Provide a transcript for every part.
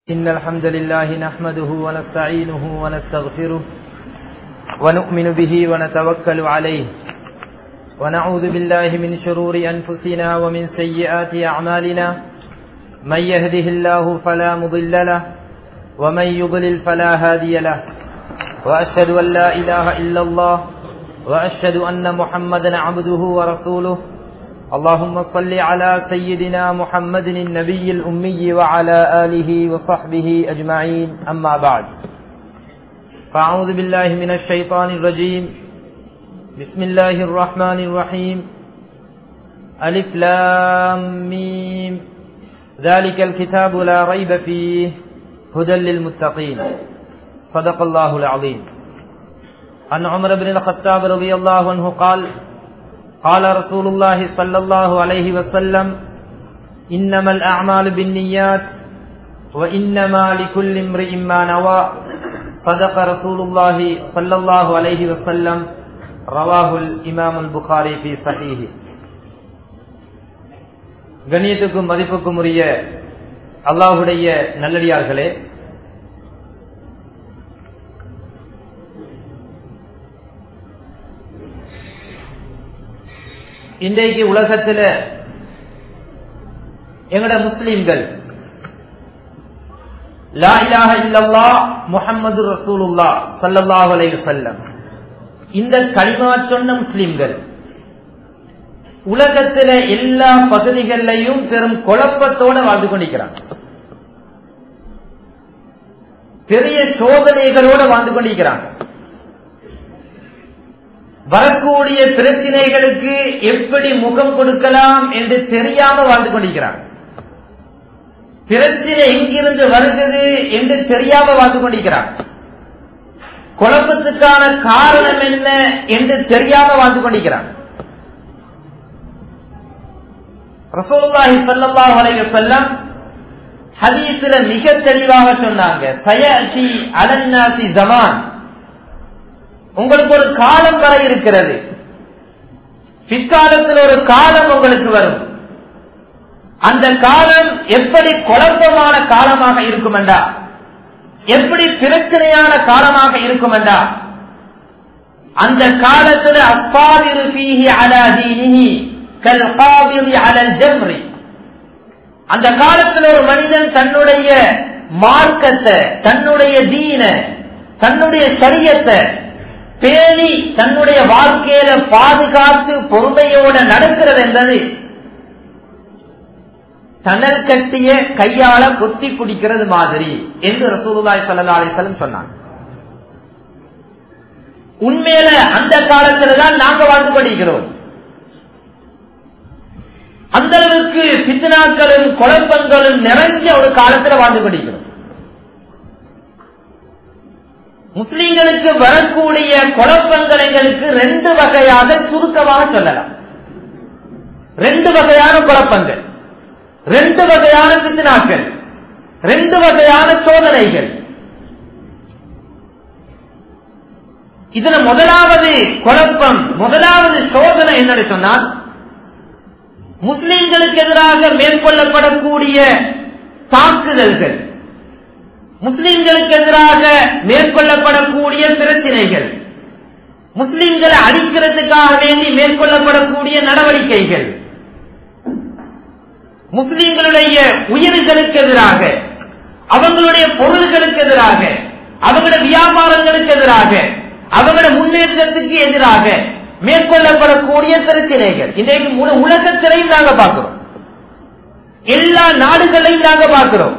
إن الحمد لله نحمده ونستعينه ونستغفره ونؤمن به ونتوكل عليه ونعوذ بالله من شرور أنفسنا ومن سيئات أعمالنا من يهده الله فلا مضل له ومن يضلل فلا هادي له وأشهد أن لا إله إلا الله وأشهد أن محمدا عبده ورسوله اللهم صل على سيدنا محمد النبي الأمي وعلى آله وصحبه أجمعين أما بعد فأعوذ بالله من الشيطان الرجيم بسم الله الرحمن الرحيم ألف لام ميم ذلك الكتاب لا ريب فيه هدى للمتقين صدق الله العظيم عن عمر بن الخطاب رضي الله عنه قال قال رسول الله صلى الله عليه وسلم إنما الأعمال بالنيات وإنما لكل امرئ ما نوى صدق رسول الله صلى الله عليه وسلم رواه الإمام البخاري في صحيح கண்ணியத்துக்கும் மதிப்புக்கும் உரிய அல்லாஹுடைய நல்லடியார்களே இன்றைக்கு உலகத்தில் எங்கட முஸ்லிம்கள் லா இலாஹ இல்லல்லா முஹம்மது ரசூலுல்லா சல்லல்லாஹு அலைஹி வஸல்லம் இந்த களிமா சொன்ன முஸ்லிம்கள் உலகத்தில எல்லா பகுதிகளிலையும் பெரும் குழப்பத்தோட வாழ்ந்து கொண்டிருக்கிறாங்க பெரிய சோதனைகளோட வாழ்ந்து கொண்டிருக்கிறாங்க வரக்கூடிய பிரச்சனைகளுக்கு எப்படி முகம் கொடுக்கலாம் என்று தெரியாம வாழ்ந்து கொண்டிருக்கிறார் பிரச்சனை எங்கிருந்து வருகிறது என்று தெரியாம வாழ்ந்து கொண்டிருக்கிறார் குழப்பத்துக்கான காரணம் என்ன என்று தெரியாம வாழ்ந்து கொண்டிருக்கிறார் ரசோல்லாஹி சல்லாஹ் அலைய செல்லம் ஹதீஸ்ல மிக தெளிவாக சொன்னாங்க சயசி அலன்னாசி ஜமான் உங்களுக்கு ஒரு காலம் வர இருக்கிறது பிற்காலத்தில் ஒரு காலம் உங்களுக்கு வரும் அந்த காலம் எப்படி குழப்பமான காலமாக இருக்கும் என்றா எப்படி பிரச்சனையான காலமாக இருக்கும் என்றா அந்த காலத்தில் அப்பாவிரு பீஹி அலாதீனிஹி கல் காவிரி அலல் ஜம்ரி அந்த காலத்தில் ஒரு மனிதன் தன்னுடைய மார்க்கத்தை தன்னுடைய தீன தன்னுடைய சரியத்தை பேணி தன்னுடைய வாழ்க்கையில பாதுகாத்து பொறுமையோட நடக்கிறது என்பது தணல் கட்டிய கையால கொத்தி பிடிக்கிறது மாதிரி என்று ரசூலுல்லாய் சல்லா அலிசலம் சொன்னாங்க உண்மையில அந்த காலத்துல தான் நாங்க வாழ்ந்து படிக்கிறோம் அந்த அளவுக்கு பித்தனாக்களும் குழப்பங்களும் நிறைஞ்ச ஒரு காலத்துல வாழ்ந்து படிக்கிறோம் முஸ்லிம்களுக்கு வரக்கூடிய குழப்பங்கள் எங்களுக்கு ரெண்டு வகையாக சுருக்கமாக சொல்லலாம் ரெண்டு வகையான குழப்பங்கள் ரெண்டு வகையான பித்தினாக்கள் ரெண்டு வகையான சோதனைகள் இதுல முதலாவது குழப்பம் முதலாவது சோதனை என்னன்னு சொன்னால் முஸ்லிம்களுக்கு எதிராக மேற்கொள்ளப்படக்கூடிய தாக்குதல்கள் முஸ்லிம்களுக்கு எதிராக மேற்கொள்ளப்படக்கூடிய பிரச்சனைகள் முஸ்லிம்களை அழிக்கிறதுக்காக வேண்டி மேற்கொள்ளப்படக்கூடிய நடவடிக்கைகள் முஸ்லிம்களுடைய உயிர்களுக்கு எதிராக அவங்களுடைய பொருள்களுக்கு எதிராக அவங்களுடைய வியாபாரங்களுக்கு எதிராக அவங்களுடைய முன்னேற்றத்துக்கு எதிராக மேற்கொள்ளப்படக்கூடிய பிரச்சனைகள் இன்றைக்கு முழு உலகத்திலையும் நாங்க பார்க்கிறோம் எல்லா நாடுகளையும் நாங்க பார்க்கிறோம்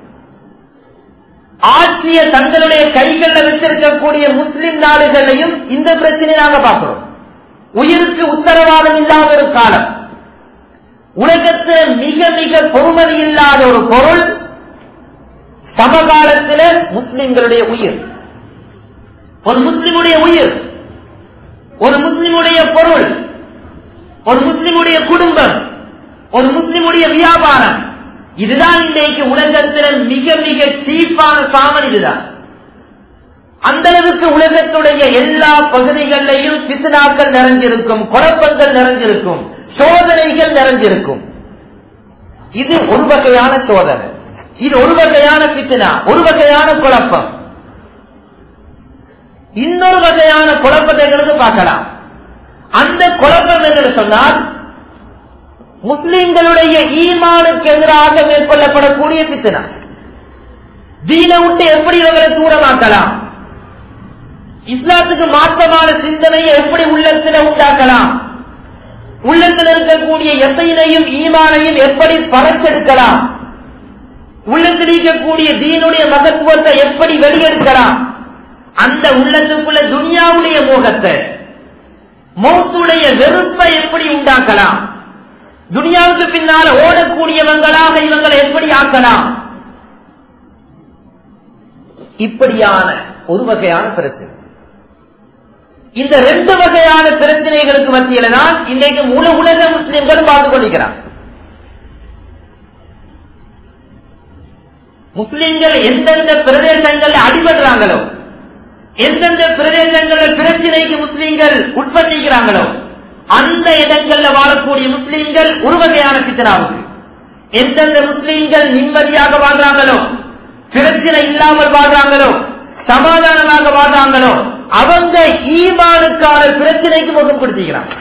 ஆட்சிய தங்களுடைய கைகளில் வச்சிருக்கக்கூடிய முஸ்லிம் நாடுகளையும் இந்த பிரச்சனை நாங்க பார்க்கிறோம் உயிருக்கு உத்தரவாதம் இல்லாத ஒரு காலம் உலகத்தில் மிக மிக பொறுமதி இல்லாத ஒரு பொருள் சமகாலத்தில் முஸ்லிம்களுடைய உயிர் ஒரு முஸ்லிமுடைய உயிர் ஒரு முஸ்லிமுடைய பொருள் ஒரு முஸ்லிமுடைய குடும்பம் ஒரு முஸ்லிமுடைய வியாபாரம் இதுதான் இன்றைக்கு உலகத்தில் மிக மிக சீப்பான சாமன் இதுதான் அந்த அளவுக்கு உலகத்துடைய எல்லா பகுதிகளிலையும் பிசுனாக்கள் நிறைஞ்சிருக்கும் குழப்பங்கள் நிறைஞ்சிருக்கும் சோதனைகள் நிறைஞ்சிருக்கும் இது ஒரு வகையான சோதனை இது ஒரு வகையான பித்தனா ஒரு வகையான குழப்பம் இன்னொரு வகையான குழப்பத்தை எங்களுக்கு பார்க்கலாம் அந்த குழப்பம் என்று சொன்னால் முஸ்லிம்களுடைய ஈமானுக்கு எதிராக மேற்கொள்ளப்படக்கூடிய பித்தனா தீன விட்டு எப்படி இவங்களை தூரமாக்கலாம் இஸ்லாத்துக்கு மாற்றமான சிந்தனையை எப்படி உள்ளத்தில் உண்டாக்கலாம் உள்ளத்தில் இருக்கக்கூடிய எத்தையினையும் ஈமானையும் எப்படி பறச்செடுக்கலாம் உள்ளத்தில் இருக்கக்கூடிய தீனுடைய மகத்துவத்தை எப்படி வெளியெடுக்கலாம் அந்த உள்ளத்துக்குள்ள துனியாவுடைய மோகத்தை மௌத்துடைய வெறுப்பை எப்படி உண்டாக்கலாம் துனியாவுக்கு பின்னால ஓடக்கூடியவங்களாக இவங்களை எப்படி ஆக்கலாம் இப்படியான ஒரு வகையான பிரச்சனை இந்த ரெண்டு வகையான பிரச்சனைகளுக்கு மத்தியில தான் இன்றைக்கு முழு உலக முஸ்லிம்களும் பார்த்து கொண்டிருக்கிறார் முஸ்லிம்கள் எந்தெந்த பிரதேசங்கள்ல அடிபடுறாங்களோ எந்தெந்த பிரதேசங்களில் பிரச்சனைக்கு முஸ்லிம்கள் உட்பட்டிருக்கிறாங்களோ அந்த இடங்கள்ல வாழக்கூடிய முஸ்லிம்கள் ஒரு வகையான பித்தனாவுக்கு எந்தெந்த முஸ்லிம்கள் நிம்மதியாக வாழ்றாங்களோ பிரச்சனை இல்லாமல் வாழ்றாங்களோ சமாதானமாக வாழ்றாங்களோ அவங்க ஈமானுக்கான பிரச்சனைக்கு முகம் கொடுத்துக்கிறாங்க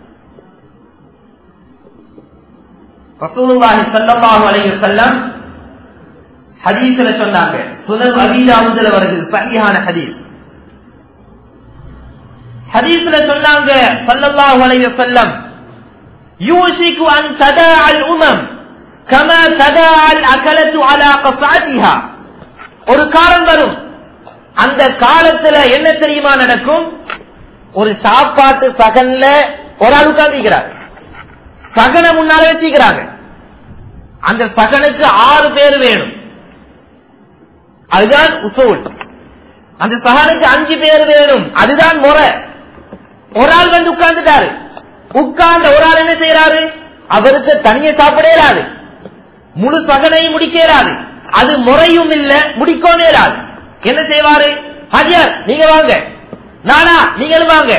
ரசூலுல்லாஹி ஸல்லல்லாஹு அலைஹி வஸல்லம் ஹதீஸ்ல சொன்னாங்க சுனன் அபீதாவுதுல வருது சஹீஹான ஹதீஸ் ஹதீஸ்ல சொன்னாங்க ஸல்லல்லாஹு அலைஹி வஸல்லம் யூஷிகு அன் ததா அல் உமம் கமா ததா அல் அகலத்து அலா கஃபாத்திஹா ஒரு காலம் வரும் அந்த காலத்துல என்ன தெரியுமா நடக்கும் ஒரு சாப்பாட்டு சகன்ல ஒரு ஆள் உட்கார்ந்துக்கிறார் சகனை முன்னால வச்சுக்கிறாங்க அந்த சகனுக்கு ஆறு பேர் வேணும் அதுதான் உசூல் அந்த சகனுக்கு அஞ்சு பேர் வேணும் அதுதான் முறை ஒரு ஆள் வந்து உட்கார்ந்துட்டாரு உட்கார்ந்த ஒரு ஆள் என்ன செய்யறாரு அவருக்கு தனியே சாப்பிட இயலாது முழு சகனையும் முடிக்க இயலாது அது முறையும் இல்ல முடிக்கவும் இயலாது என்ன செய்வாரு ஹஜர் நீங்க வாங்க நானா நீங்களும் வாங்க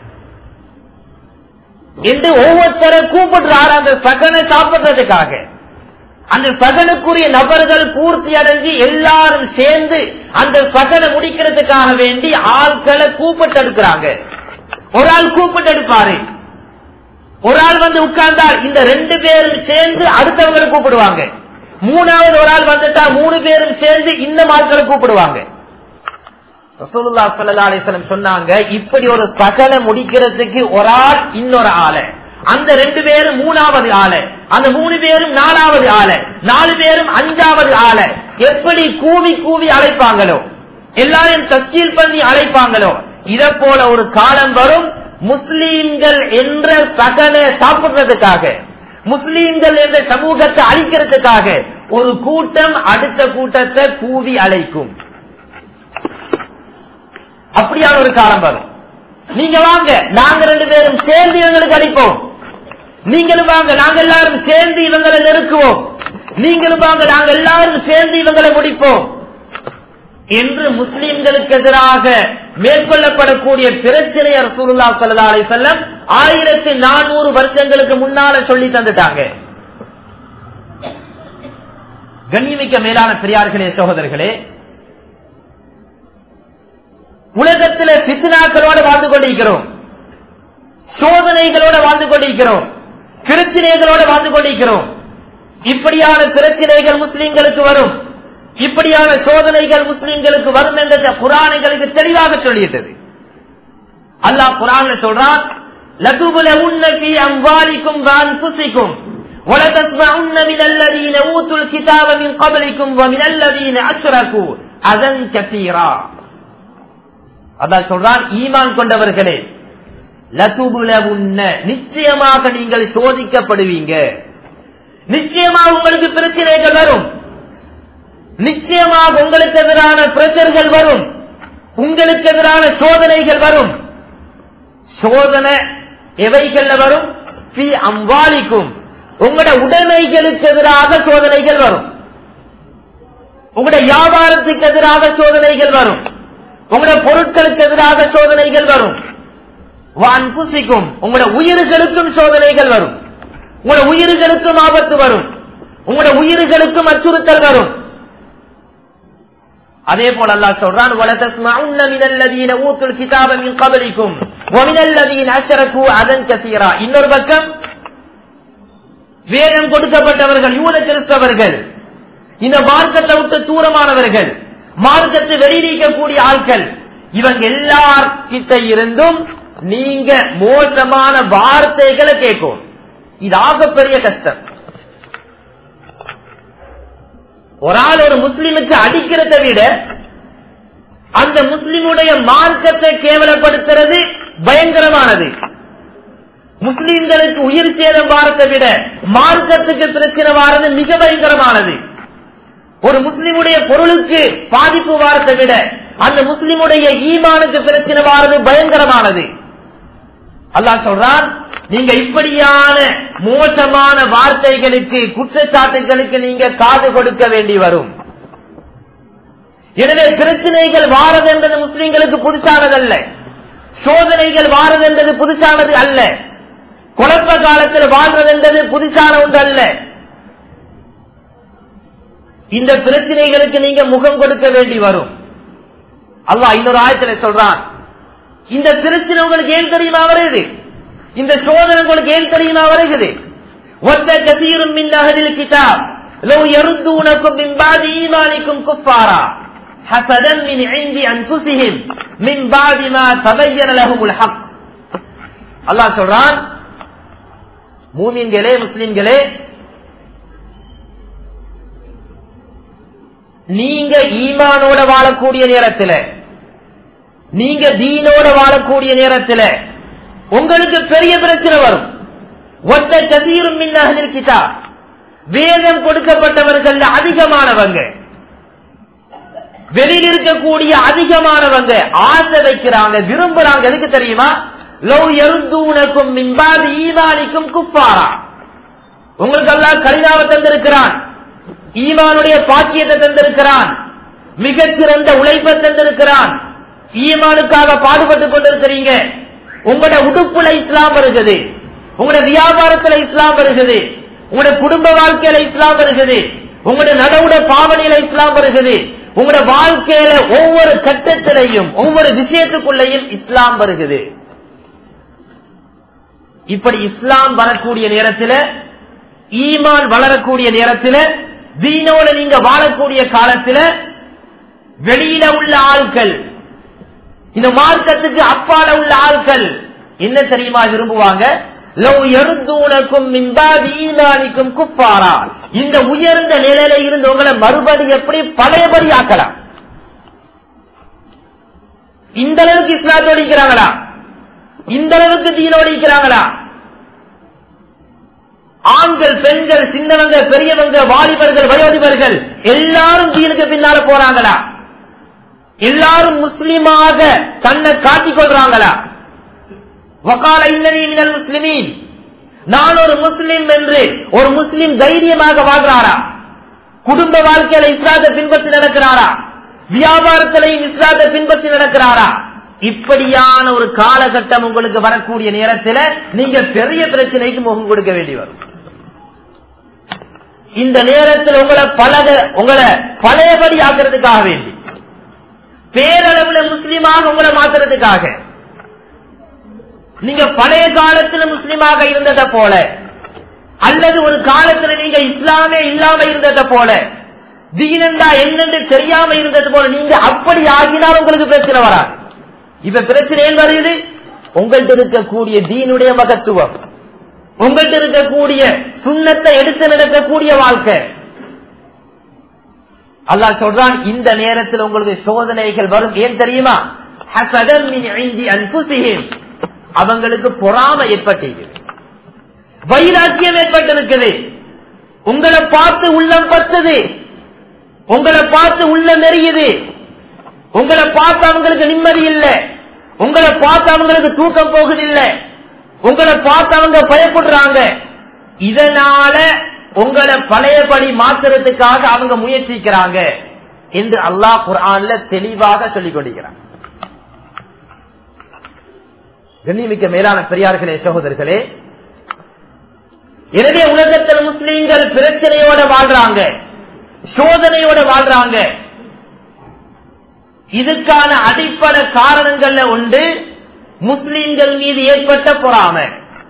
என்று ஒவ்வொருத்தரை கூப்பிடுறாரு அந்த சகனை சாப்பிடுறதுக்காக அந்த சகனுக்குரிய நபர்கள் பூர்த்தி அடைஞ்சு எல்லாரும் சேர்ந்து அந்த சகனை முடிக்கிறதுக்காக வேண்டி ஆட்களை கூப்பிட்டு எடுக்கிறாங்க ஒரு ஆள் கூப்பிட்டு எடுப்பாரு ஒரு ஆள் வந்து உட்கார்ந்தால் இந்த ரெண்டு பேரும் சேர்ந்து அடுத்தவங்களை கூப்பிடுவாங்க மூணாவது ஒரு ஆள் வந்துட்டா மூணு பேரும் சேர்ந்து இந்த ஆட்களை கூப்பிடுவாங்க ரசூலுல்லா ஸல்லல்லாஹு அலைஹி வஸல்லம் சொன்னாங்க இப்படி ஒரு சகல முடிக்கிறதுக்கு ஒரு ஆள் இன்னொரு ஆளு அந்த ரெண்டு பேரும் மூணாவது ஆளு அந்த மூணு பேரும் நாலாவது ஆளு நாலு பேரும் அஞ்சாவது ஆளு எப்படி கூவி கூவி அழைப்பாங்களோ எல்லாரையும் தஸ்கீல் பண்ணி அழைப்பாங்களோ இத போல ஒரு காலம் வரும் முஸ்லீம்கள் என்ற சகனை சாப்பிடுறதுக்காக முஸ்லீம்கள் என்ற சமூகத்தை அழிக்கிறதுக்காக ஒரு கூட்டம் அடுத்த கூட்டத்தை கூவி அழைக்கும் அப்படியான ஒரு காலம் வரும் நீங்க வாங்க நாங்க ரெண்டு பேரும் சேர்ந்து இவங்களுக்கு அடிப்போம் நீங்களும் வாங்க நாங்க எல்லாரும் சேர்ந்து இவங்களை நெருக்குவோம் நீங்களும் வாங்க நாங்க எல்லாரும் சேர்ந்து இவங்களை முடிப்போம் என்று முஸ்லிம்களுக்கு எதிராக மேற்கொள்ளப்படக்கூடிய பிரச்சனை ரசூலுல்லா ஸல்லல்லாஹு அலைஹி வஸல்லம் ஆயிரத்தி நானூறு வருஷங்களுக்கு முன்னால சொல்லி தந்துட்டாங்க கண்ணியமிக்க மேலான பெரியார்களே சகோதரர்களே உலகத்தில பித்னாக்களோட வாழ்ந்து கொண்டிருக்கிறோம் சோதனைகளோட வாழ்ந்து கொண்டிருக்கிறோம் பிரச்சனைகளோட வாழ்ந்து கொண்டிருக்கிறோம் இப்படியான பிரச்சனைகள் முஸ்லிம்களுக்கு வரும் இப்படியான சோதனைகள் முஸ்லிம்களுக்கு வரும் என்ற குரானைகளுக்கு தெளிவாக சொல்லிட்டது அல்லாஹ் குரான் சொல்றான் லகுபுல உன்னபி அம்வாலிக்கும் வான்புசிக்கும் وَلَتَسْمَعُنَّ مِنَ الَّذِينَ أُوتُوا الْكِتَابَ مِنْ قَبْلِكُمْ وَمِنَ الَّذِينَ أَشْرَكُوا أَذًى كَثِيرًا அதான் சொல்றான் ஈமான் கொண்டவர்களே லதுபுலவுன்ன நிச்சயமாக நீங்கள் சோதிக்கப்படுவீங்க நிச்சயமாக உங்களுக்கு பிரச்சனைகள் வரும் நிச்சயமாக உங்களுக்கு எதிரான பிரச்சனைகள் வரும் உங்களுக்கு எதிரான சோதனைகள் வரும் சோதனை எவைகள்ல வரும் பி அம்பாலிக்கும் உங்களோட உடைமைகளுக்கு எதிராக சோதனைகள் வரும் உங்களோட வியாபாரத்துக்கு எதிராக சோதனைகள் வரும் உங்களோட பொருட்களுக்கு எதிராக சோதனைகள் வரும் வான் புசிக்கும் உங்களோட உயிர்களுக்கும் சோதனைகள் வரும் உங்களோட உயிர்களுக்கும் ஆபத்து வரும் உங்களோட உயிர்களுக்கும் அச்சுறுத்தல் வரும் அதே போல அல்லாஹ் சொல்றான் وَلَتَسْمَعُنَّ مِنَ الَّذِينَ أُوتُوا الْكِتَابَ مِنْ قَبْلِكُمْ وَمِنَ الَّذِينَ أَشْرَكُوا أَذًى كَثِيرًا இன்னொரு பக்கம் வேதம் கொடுக்கப்பட்டவர்கள் யூத கிறிஸ்தவர்கள் இந்த மார்க்கத்தை விட்டு தூரமானவர்கள் மார்க்கத்தை வெளிநீக்கக்கூடிய ஆட்கள் இவங்க எல்லார் கிட்ட இருந்தும் நீங்க மோசமான வார்த்தைகளை கேட்கும் இது ஆகப்பெரிய கஷ்டம் ஒரு ஆள் ஒரு முஸ்லிமுக்கு அடிக்கிறதை விட அந்த முஸ்லிமுடைய மார்க்கத்தை கேவலப்படுத்துறது பயங்கரமானது முஸ்லிம்களுக்கு உயிர் சேதம் வாரத்தை விட மார்க்கத்துக்கு பிரச்சனை வாரது மிக பயங்கரமானது ஒரு முஸ்லிமுடைய பொருளுக்கு பாதிப்பு வாரத்தை விட அந்த முஸ்லிமுடைய ஈமானுக்கு பிரச்சனை வாரது பயங்கரமானது அல்லாஹ் சொல்றான் நீங்க இப்படியான மோசமான வார்த்தைகளுக்கு குற்றச்சாட்டுகளுக்கு நீங்க காது கொடுக்க வேண்டி வரும் எனவே பிரச்சனைகள் வாரது என்பது முஸ்லிம்களுக்கு புதுசானதல்ல சோதனைகள் வாரது என்பது புதுசானது அல்ல குழப்ப காலத்தில் வாழ்றது என்பது புதுசான ஒன்று அல்ல இந்த பிரச்சனைகளுக்கு நீங்க முகம் கொடுக்க வேண்டி வரும் அல்லாஹ் இன்னொரு ஆயத்துல சொல்றான் இந்த பிரச்சனை உங்களுக்கு ஏன் தெரியுமா வருது இந்த சோதனை உங்களுக்கு ஏன் தெரியுமா வருகிறது ஒத்த கசீரும் மின் அகதில் கிதாப் لو يردونكم من بعد إيمانكم كفارا حسدا من عند أنفسهم من بعد ما تبين لهم الحق அல்லாஹ் சொல்றான் மூமின்களே முஸ்லிம்களே நீங்க ஈமானோட வாழக்கூடிய நேரத்தில் நீங்க தீனோட வாழக்கூடிய நேரத்தில் உங்களுக்கு பெரிய பிரச்சனை வரும் ஒத்த கதீரும் மின்னகலில் கிட்டா வேதம் கொடுக்கப்பட்டவர்கள் அதிகமானவங்க வெளியில் இருக்கக்கூடிய அதிகமானவங்க ஆசை வைக்கிறாங்க விரும்புறாங்க எதுக்கு தெரியுமா லவ் எருந்தூனக்கும் மின்பாது ஈமானிக்கும் குப்பாரா உங்களுக்கு எல்லாம் கலிதாவை தந்திருக்கிறான் ஈமானுடைய பாக்கியத்தை தந்திருக்கிறான் மிகச்சிறந்த உழைப்பை தந்திருக்கிறான் ஈமானுக்காக பாடுபட்டுக் கொண்டிருக்கிறீங்க உங்களோட உடுப்புல இஸ்லாம் வருகிறது உங்களோட வியாபாரத்துல இஸ்லாம் வருகிறது உங்களோட குடும்ப வாழ்க்கையில இஸ்லாம் வருகிறது உங்களோட நடவுட பாவனையில இஸ்லாம் வருகிறது உங்களோட வாழ்க்கையில ஒவ்வொரு கட்டத்திலையும் ஒவ்வொரு விஷயத்துக்குள்ளேயும் இஸ்லாம் வருகிறது இப்படி இஸ்லாம் வரக்கூடிய நேரத்தில் ஈமான் வளரக்கூடிய நேரத்தில் தீனோட நீங்க வாழக்கூடிய காலத்தில் வெளியில உள்ள ஆட்கள் இந்த மார்க்கத்துக்கு அப்பால உள்ள ஆட்கள் என்ன தெரியுமா விரும்புவாங்க லவ் எருந்தூனக்கும் மின்பாதி ஈமானிக்கும் குப்பாரா இந்த உயர்ந்த நிலையில இருந்து உங்களை மறுபடி எப்படி பழையபடி ஆக்கலாம் இந்த அளவுக்கு இஸ்லாத்தோடு இருக்கிறாங்களா இந்த அளவுக்கு தீனோடு இருக்கிறாங்களா ஆண்கள் பெண்கள் சின்னவங்க பெரியவங்க வாலிபர்கள் வயோதிபர்கள் எல்லாரும் தீனுக்கு பின்னால போறாங்களா எல்லாரும் முஸ்லிமாக தன்னை காட்டிக் கொள்றாங்களா வக்கால இன்னனி மினல் முஸ்லிமீன் நான் ஒரு முஸ்லிம் என்று ஒரு முஸ்லிம் தைரியமாக வாழ்றாரா குடும்ப வாழ்க்கையில இஸ்லாத்தை பின்பற்றி நடக்கிறாரா வியாபாரத்திலையும் இஸ்லாத்தை பின்பற்றி நடக்கிறாரா இப்படியான ஒரு காலகட்டம் உங்களுக்கு வரக்கூடிய நேரத்தில் நீங்க பெரிய பிரச்சனைக்கு முகம் கொடுக்க வேண்டி வரும் இந்த நேரத்தில் உங்களை பழக உங்களை பழையபடி ஆக்குறதுக்காக வேண்டி பேரளவுல முஸ்லீமாக உங்களை மாத்துறதுக்காக நீங்க பழைய காலத்துல முஸ்லீமாக இருந்ததை போல அல்லது ஒரு காலத்துல நீங்க இஸ்லாமே இல்லாம இருந்ததை போல தீனண்டா என்னென்று தெரியாம இருந்தது போல நீங்க அப்படி ஆகினால் உங்களுக்கு பிரச்சனை வராது இப்ப பிரச்சனை ஏன் வருது உங்கள்கிட்ட இருக்கக்கூடிய தீனுடைய மகத்துவம் உங்கள்கிட்ட இருக்கக்கூடிய சுண்ணத்தை எடுத்து நடக்கக்கூடிய வாழ்க்கை அல்லாஹ் சொல்றான் இந்த நேரத்தில் உங்களுக்கு சோதனைகள் வரும் ஏன் தெரியுமா ஹசதன் மின் ஐந்தி அன்புசிஹிம். அவங்களுக்கு பொறாமை ஏற்பட்டிருக்கு வைராக்கியம் ஏற்பட்டிருக்குது உங்களை பார்த்து உள்ளம் பத்துது உங்களை பார்த்து உள்ளம் நெறியுது உங்களை பார்த்து அவங்களுக்கு நிம்மதி இல்லை உங்களை பார்த்து அவங்களுக்கு தூக்கம் போகுதில்லை உங்களை பார்த்து அவங்க பயப்படுறாங்க இதனால உங்களை பழையபடி மாத்துறதுக்காக அவங்க முயற்சிக்கிறாங்க என்று அல்லாஹ் குர்ஆன்ல தெளிவாக சொல்லிக் கொண்டிருக்கிறார் கண்ணிமிக்க மேலான பெரியார்களே சகோதரர்களே எனவே உலகத்தில் முஸ்லீம்கள் பிரச்சனையோட வாழ்றாங்க சோதனையோட வாழ்றாங்க இதுக்கான அடிப்படை காரணங்கள்ல உண்டு முஸ்லிம்கள் மீது ஏற்பட்ட பொறாமை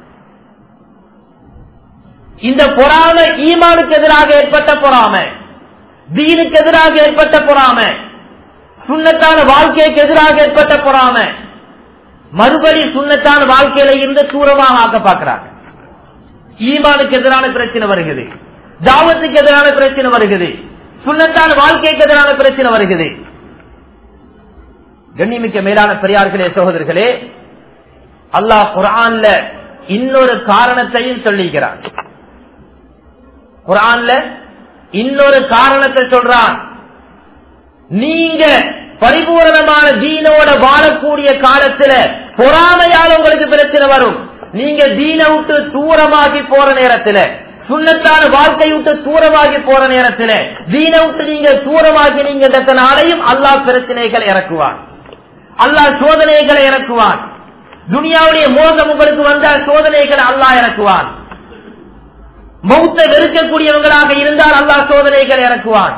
இந்த பொறாமை ஈமானுக்கு எதிராக ஏற்பட்ட பொறாமை தீனுக்கு எதிராக ஏற்பட்ட பொறாமை சுண்ணத்தான வாழ்க்கைக்கு எதிராக ஏற்பட்ட பொறாமை மறுபடி சுண்ணத்தான வாழ்க்கையில இருந்து தூரமாக ஆக்க பார்க்கிறாங்க ஈமானுக்கு எதிரான பிரச்சனை வருகிறது தாவத்துக்கு எதிரான பிரச்சனை வருகிறது சுண்ணத்தான வாழ்க்கைக்கு எதிரான பிரச்சனை வருகிறது கண்ணிமிக்க மேலான பெரியார்களே சகோதரர்களே அல்லாஹ் குரான்ல இன்னொரு காரணத்தையும் சொல்லிக்கிறான் குரான்ல இன்னொரு காரணத்தை சொல்றான் நீங்க பரிபூரணமான தீனோட வாழக்கூடிய காலத்துல பொறாமையால உங்களுக்கு பிரச்சனை வரும் நீங்க தீன விட்டு தூரமாகி போற நேரத்துல சுண்ணத்தான வாழ்க்கை விட்டு தூரமாகி போற நேரத்துல தீன விட்டு நீங்க தூரமாகி நீங்க நாளையும் அல்லாஹ் பிரச்சனைகளை இறக்குவான் அல்லாஹ் சோதனைகளை இறக்குவான் துனியாவுடைய மோசம் உங்களுக்கு வந்த சோதனைகளை அல்லாஹ் இறக்குவான் மௌத்த வெறுக்கக்கூடியவங்களாக இருந்தால் அல்லாஹ் சோதனைகளை இறக்குவான்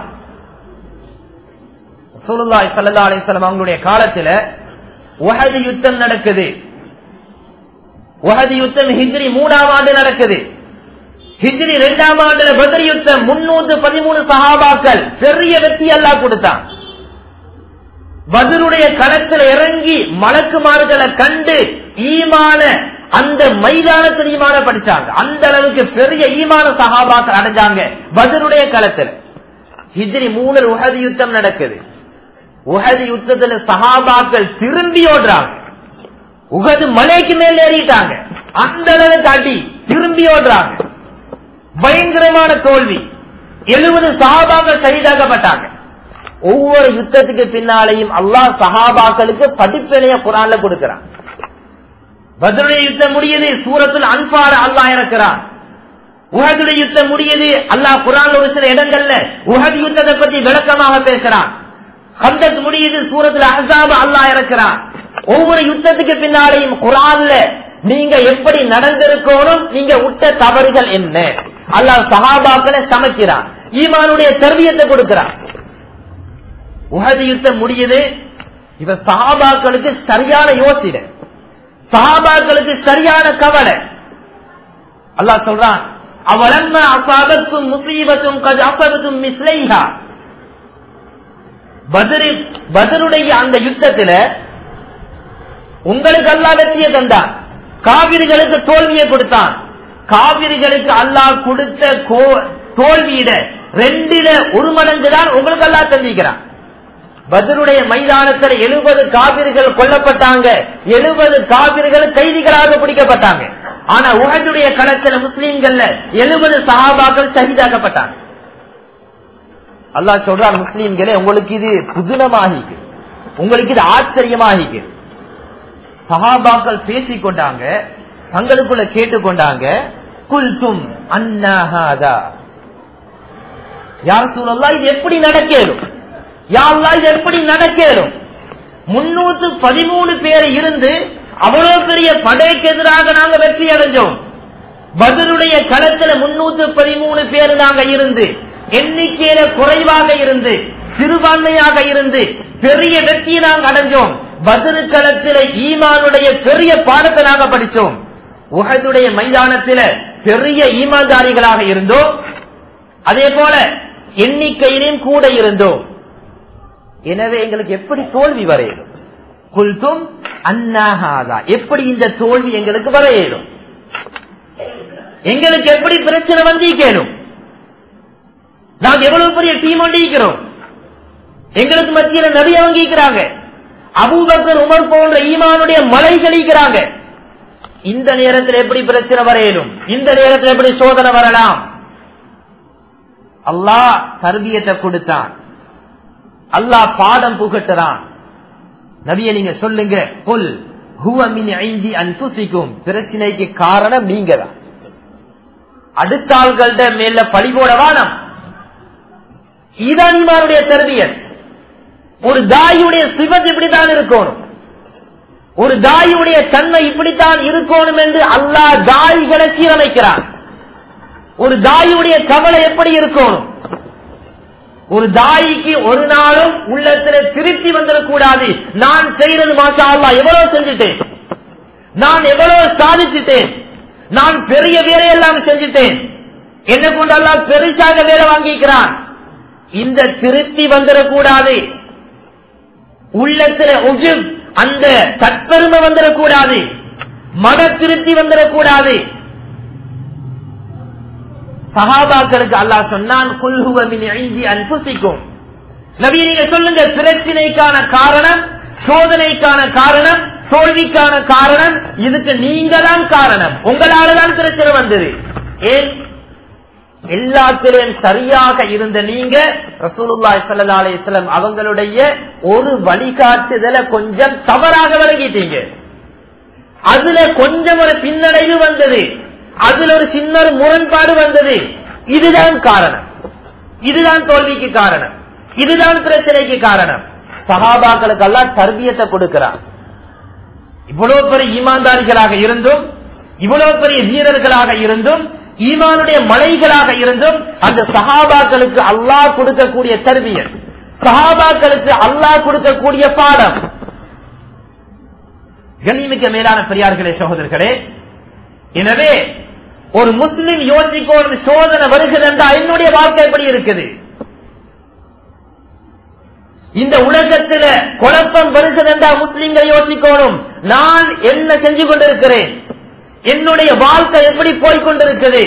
சுல்லாய் சல்லா அலிஸ்லாம் அவங்களுடைய காலத்துல உஹது யுத்தம் நடக்குது உஹது யுத்தம் ஹிஜ்ரி மூணாம் ஆண்டு நடக்குது ஹிஜ்ரி இரண்டாம் ஆண்டுல பத்ரி யுத்தம் முன்னூத்து பதிமூணு சஹாபாக்கள் பெரிய வெற்றி எல்லாம் கொடுத்தான் பதருடைய களத்தில் இறங்கி மலக்குமார்களை கண்டு ஈமான அந்த மைதானத்தில் ஈமான படிச்சாங்க அந்த அளவுக்கு பெரிய ஈமான சகாபாக்கள் அடைஞ்சாங்க பதருடைய களத்தில் ஹிஜ்ரி மூணு உஹது யுத்தம் நடக்குது உஹது யுத்தத்துல சகாபாக்கள் திரும்பி ஓடுறாங்க உகது மலைக்கு மேல் ஏறிட்டாங்க அந்த அளவுக்கு அடி திரும்பி ஓடுறாங்க பயங்கரமான தோல்வி எழுபது சகாபாக்கள் கைதாக்கப்பட்டாங்க ஒவ்வொரு யுத்தத்துக்கு பின்னாலையும் அல்லாஹ் சஹாபாக்களுக்கு படிப்பினைய குரான்ல கொடுக்கிறான் பதிலுடைய யுத்தம் முடியுது சூரத்தில் அன்பார அல்லாஹ் இறக்கிறான் உஹதுடைய யுத்தம் முடியுது அல்லாஹ் குரான் ஒரு சில இடங்கள்ல உஹது யுத்தத்தை பற்றி விளக்கமாக பேசுறான் கந்தத் முடியுது சூரத்தில் அஹாப அல்லாஹ் இறக்கிறான் ஒவ்வொரு யுத்தத்துக்கு பின்னாலையும் குரான்ல நீங்க எப்படி நடந்திருக்கணும் நீங்க விட்ட தவறுகள் என்ன அல்லாஹ் சஹாபாக்களை சமைக்கிறான் ஈமானுடைய தர்வியத்தை கொடுக்கிறான் உகது யுத்தம் முடியுது இவ சஹாபாக்களுக்கு சரியான யோசனை சஹாபாக்களுக்கு சரியான கவலை அல்லாஹ் சொல்றான் அவளன்ம அசாபத்தும் முசீபத்தும் கது அசபத்தும் மிஸ்லைஹா பதிரி பதிலுடைய அந்த யுத்தத்துல உங்களுக்கு அல்லா வெற்றியை தந்தான் காவிரிகளுக்கு தோல்வியை கொடுத்தான் காவிரிகளுக்கு அல்லாஹ் கொடுத்த தோல்வியிட ரெண்டில ஒரு மடங்கு தான் உங்களுக்கு அல்லா தந்திக்கிறான் பதிலுடைய மைதானத்தில் எழுபது காவிர்கள் கொல்லப்பட்டாங்க எழுபது காவிர்கள் கைதிகளாக பிடிக்கப்பட்டாங்க ஆனா உகதுடைய களத்தில் முஸ்லீம்கள்ல எழுபது சகாபாக்கள் சகிதாக்கப்பட்டாங்க அல்லாஹ் சொல்றார் முஸ்லீம்களே உங்களுக்கு இது புதுனமாகிக்கு உங்களுக்கு இது ஆச்சரியமாகிக்கு சஹாபாக்கள் பேசிக் கொண்டாங்க தங்களுக்குள்ள கேட்டுக்கொண்டாங்க குல்தும் அன்னாஹாதா யார் சூழல்லா இது எப்படி நடக்கலும் யாழ்லா இது எப்படி நடக்கலும் முன்னூத்து பதிமூணு பேர் இருந்து அவ்வளவு பெரிய படைக்கு எதிராக நாங்க வெற்றி அடைஞ்சோம் பதிலுடைய களத்துல முன்னூத்து பதிமூணு பேர் நாங்க இருந்து எண்ணிக்கையில குறைவாக இருந்து சிறுபான்மையாக இருந்து பெரிய வெற்றியை நாங்க அடைஞ்சோம் பதிரு களத்தில ஈமானுடைய பெரிய பாடத்தை நாங்க படிச்சோம் உகதுடைய மைதானத்தில பெரிய ஈமான்தாரிகளாக இருந்தோம் அதே போல எண்ணிக்கையிலும் கூட இருந்தோம் எனவே எங்களுக்கு எப்படி தோல்வி வரையிடும் குல்தும் அன்னாகாதா எப்படி இந்த தோல்வி எங்களுக்கு வரையிடும் எங்களுக்கு எப்படி பிரச்சனை வந்து கேளும் நாங்க எவ்வளவு பெரிய டீம் ஒண்டிக்கிறோம் எங்களுக்கு மத்தியில நிறைய வாங்கிக்கிறாங்க அபூபக்கர் உமர் போன்ற ஈமானுடைய மலை கழிக்கிறாங்க இந்த நேரத்தில் எப்படி பிரச்சனை வரையிடும் இந்த நேரத்தில் எப்படி சோதனை வரலாம் அல்லாஹ் தர்பியத்தை கொடுத்தான் அல்லாஹ் பாடம் புகட்டுறான் நபிய நீங்க சொல்லுங்க புல் ஹுவமின் ஐந்தி அன்புசிக்கும் பிரச்சனைக்கு காரணம் நீங்க தான் அடுத்த ஆள்கள்ட மேல பழி போட வானம் ஈதானிமாருடைய தர்பியத் ஒரு தாயுடைய சிவத் இப்படித்தான் இருக்கணும் ஒரு தாயுடைய தன்மை இப்படித்தான் இருக்கணும் என்று அல்லாஹ் தாய்களை சீரமைக்கிறான் ஒரு தாயுடைய கவலை எப்படி இருக்கணும் ஒரு தாய்க்கு ஒரு நாளும் உள்ளத்துல திருப்தி வந்துடக்கூடாது நான் செய்யறது மாஷா அல்லா எவ்வளவு செஞ்சுட்டேன் நான் எவ்வளவு சாதிச்சுட்டேன் நான் பெரிய வேலையெல்லாம் செஞ்சுட்டேன் என்ன கொண்டெல்லாம் பெருசாக வேலை வாங்கிக்கிறான் இந்த திருப்தி வந்துடக்கூடாது உள்ளத்துல உஜுப் அந்த தற்பெருமை வந்துடக்கூடாது மன திருப்தி வந்துடக்கூடாது சகாபாக்களுக்கு அல்லாஹ் சொன்னான் குல்ஹுவமின் ஐந்தி அன்புசிக்கும் நபி நீங்க சொல்லுங்க பிரச்சனைக்கான காரணம் சோதனைக்கான காரணம் தோல்விக்கான காரணம் இதுக்கு நீங்க தான் காரணம் உங்களால தான் பிரச்சனை வந்தது ஏன் எல்லாத்திலும் சரியாக இருந்த நீங்க ரசூலுல்லாஹி ஸல்லல்லாஹு அலைஹி வஸல்லம் அவங்களுடைய ஒரு வழிகாட்டுதலை கொஞ்சம் தவறாக விளங்கிட்டீங்க அதுல கொஞ்சம் ஒரு பின்னடைவு வந்தது அதுல ஒரு சின்ன ஒரு முரண்பாடு வந்தது இதுதான் காரணம் இதுதான் தோல்விக்கு காரணம் இதுதான் பிரச்சனைக்கு காரணம் சகாபாக்களுக்கு எல்லாம் தர்பியத்தை கொடுக்கிறார் இவ்வளவு பெரிய ஈமான்தாரிகளாக இருந்தும் இவ்வளவு பெரிய வீரர்களாக இருந்தும் ஈமானுடைய மலைகளாக இருந்தும் அந்த சகாபாக்களுக்கு அல்லாஹ் கொடுக்கக்கூடிய தர்பியர் சகாபாக்களுக்கு அல்லாஹ் கொடுக்கக்கூடிய பாடம் கண்ணிமிக்க மேலான பெரியார்களே சகோதரர்களே எனவே ஒரு முஸ்லிம் யோசிக்கணும் சோதனை வருகிறது என்றால் என்னுடைய வாழ்க்கை எப்படி இருக்குது இந்த உலகத்துல குழப்பம் வருகிறது என்றால் முஸ்லிம்களை யோசிக்கணும் நான் என்ன செஞ்சு கொண்டிருக்கிறேன் என்னுடைய வாழ்க்கை எப்படி போய்கொண்டிருக்குது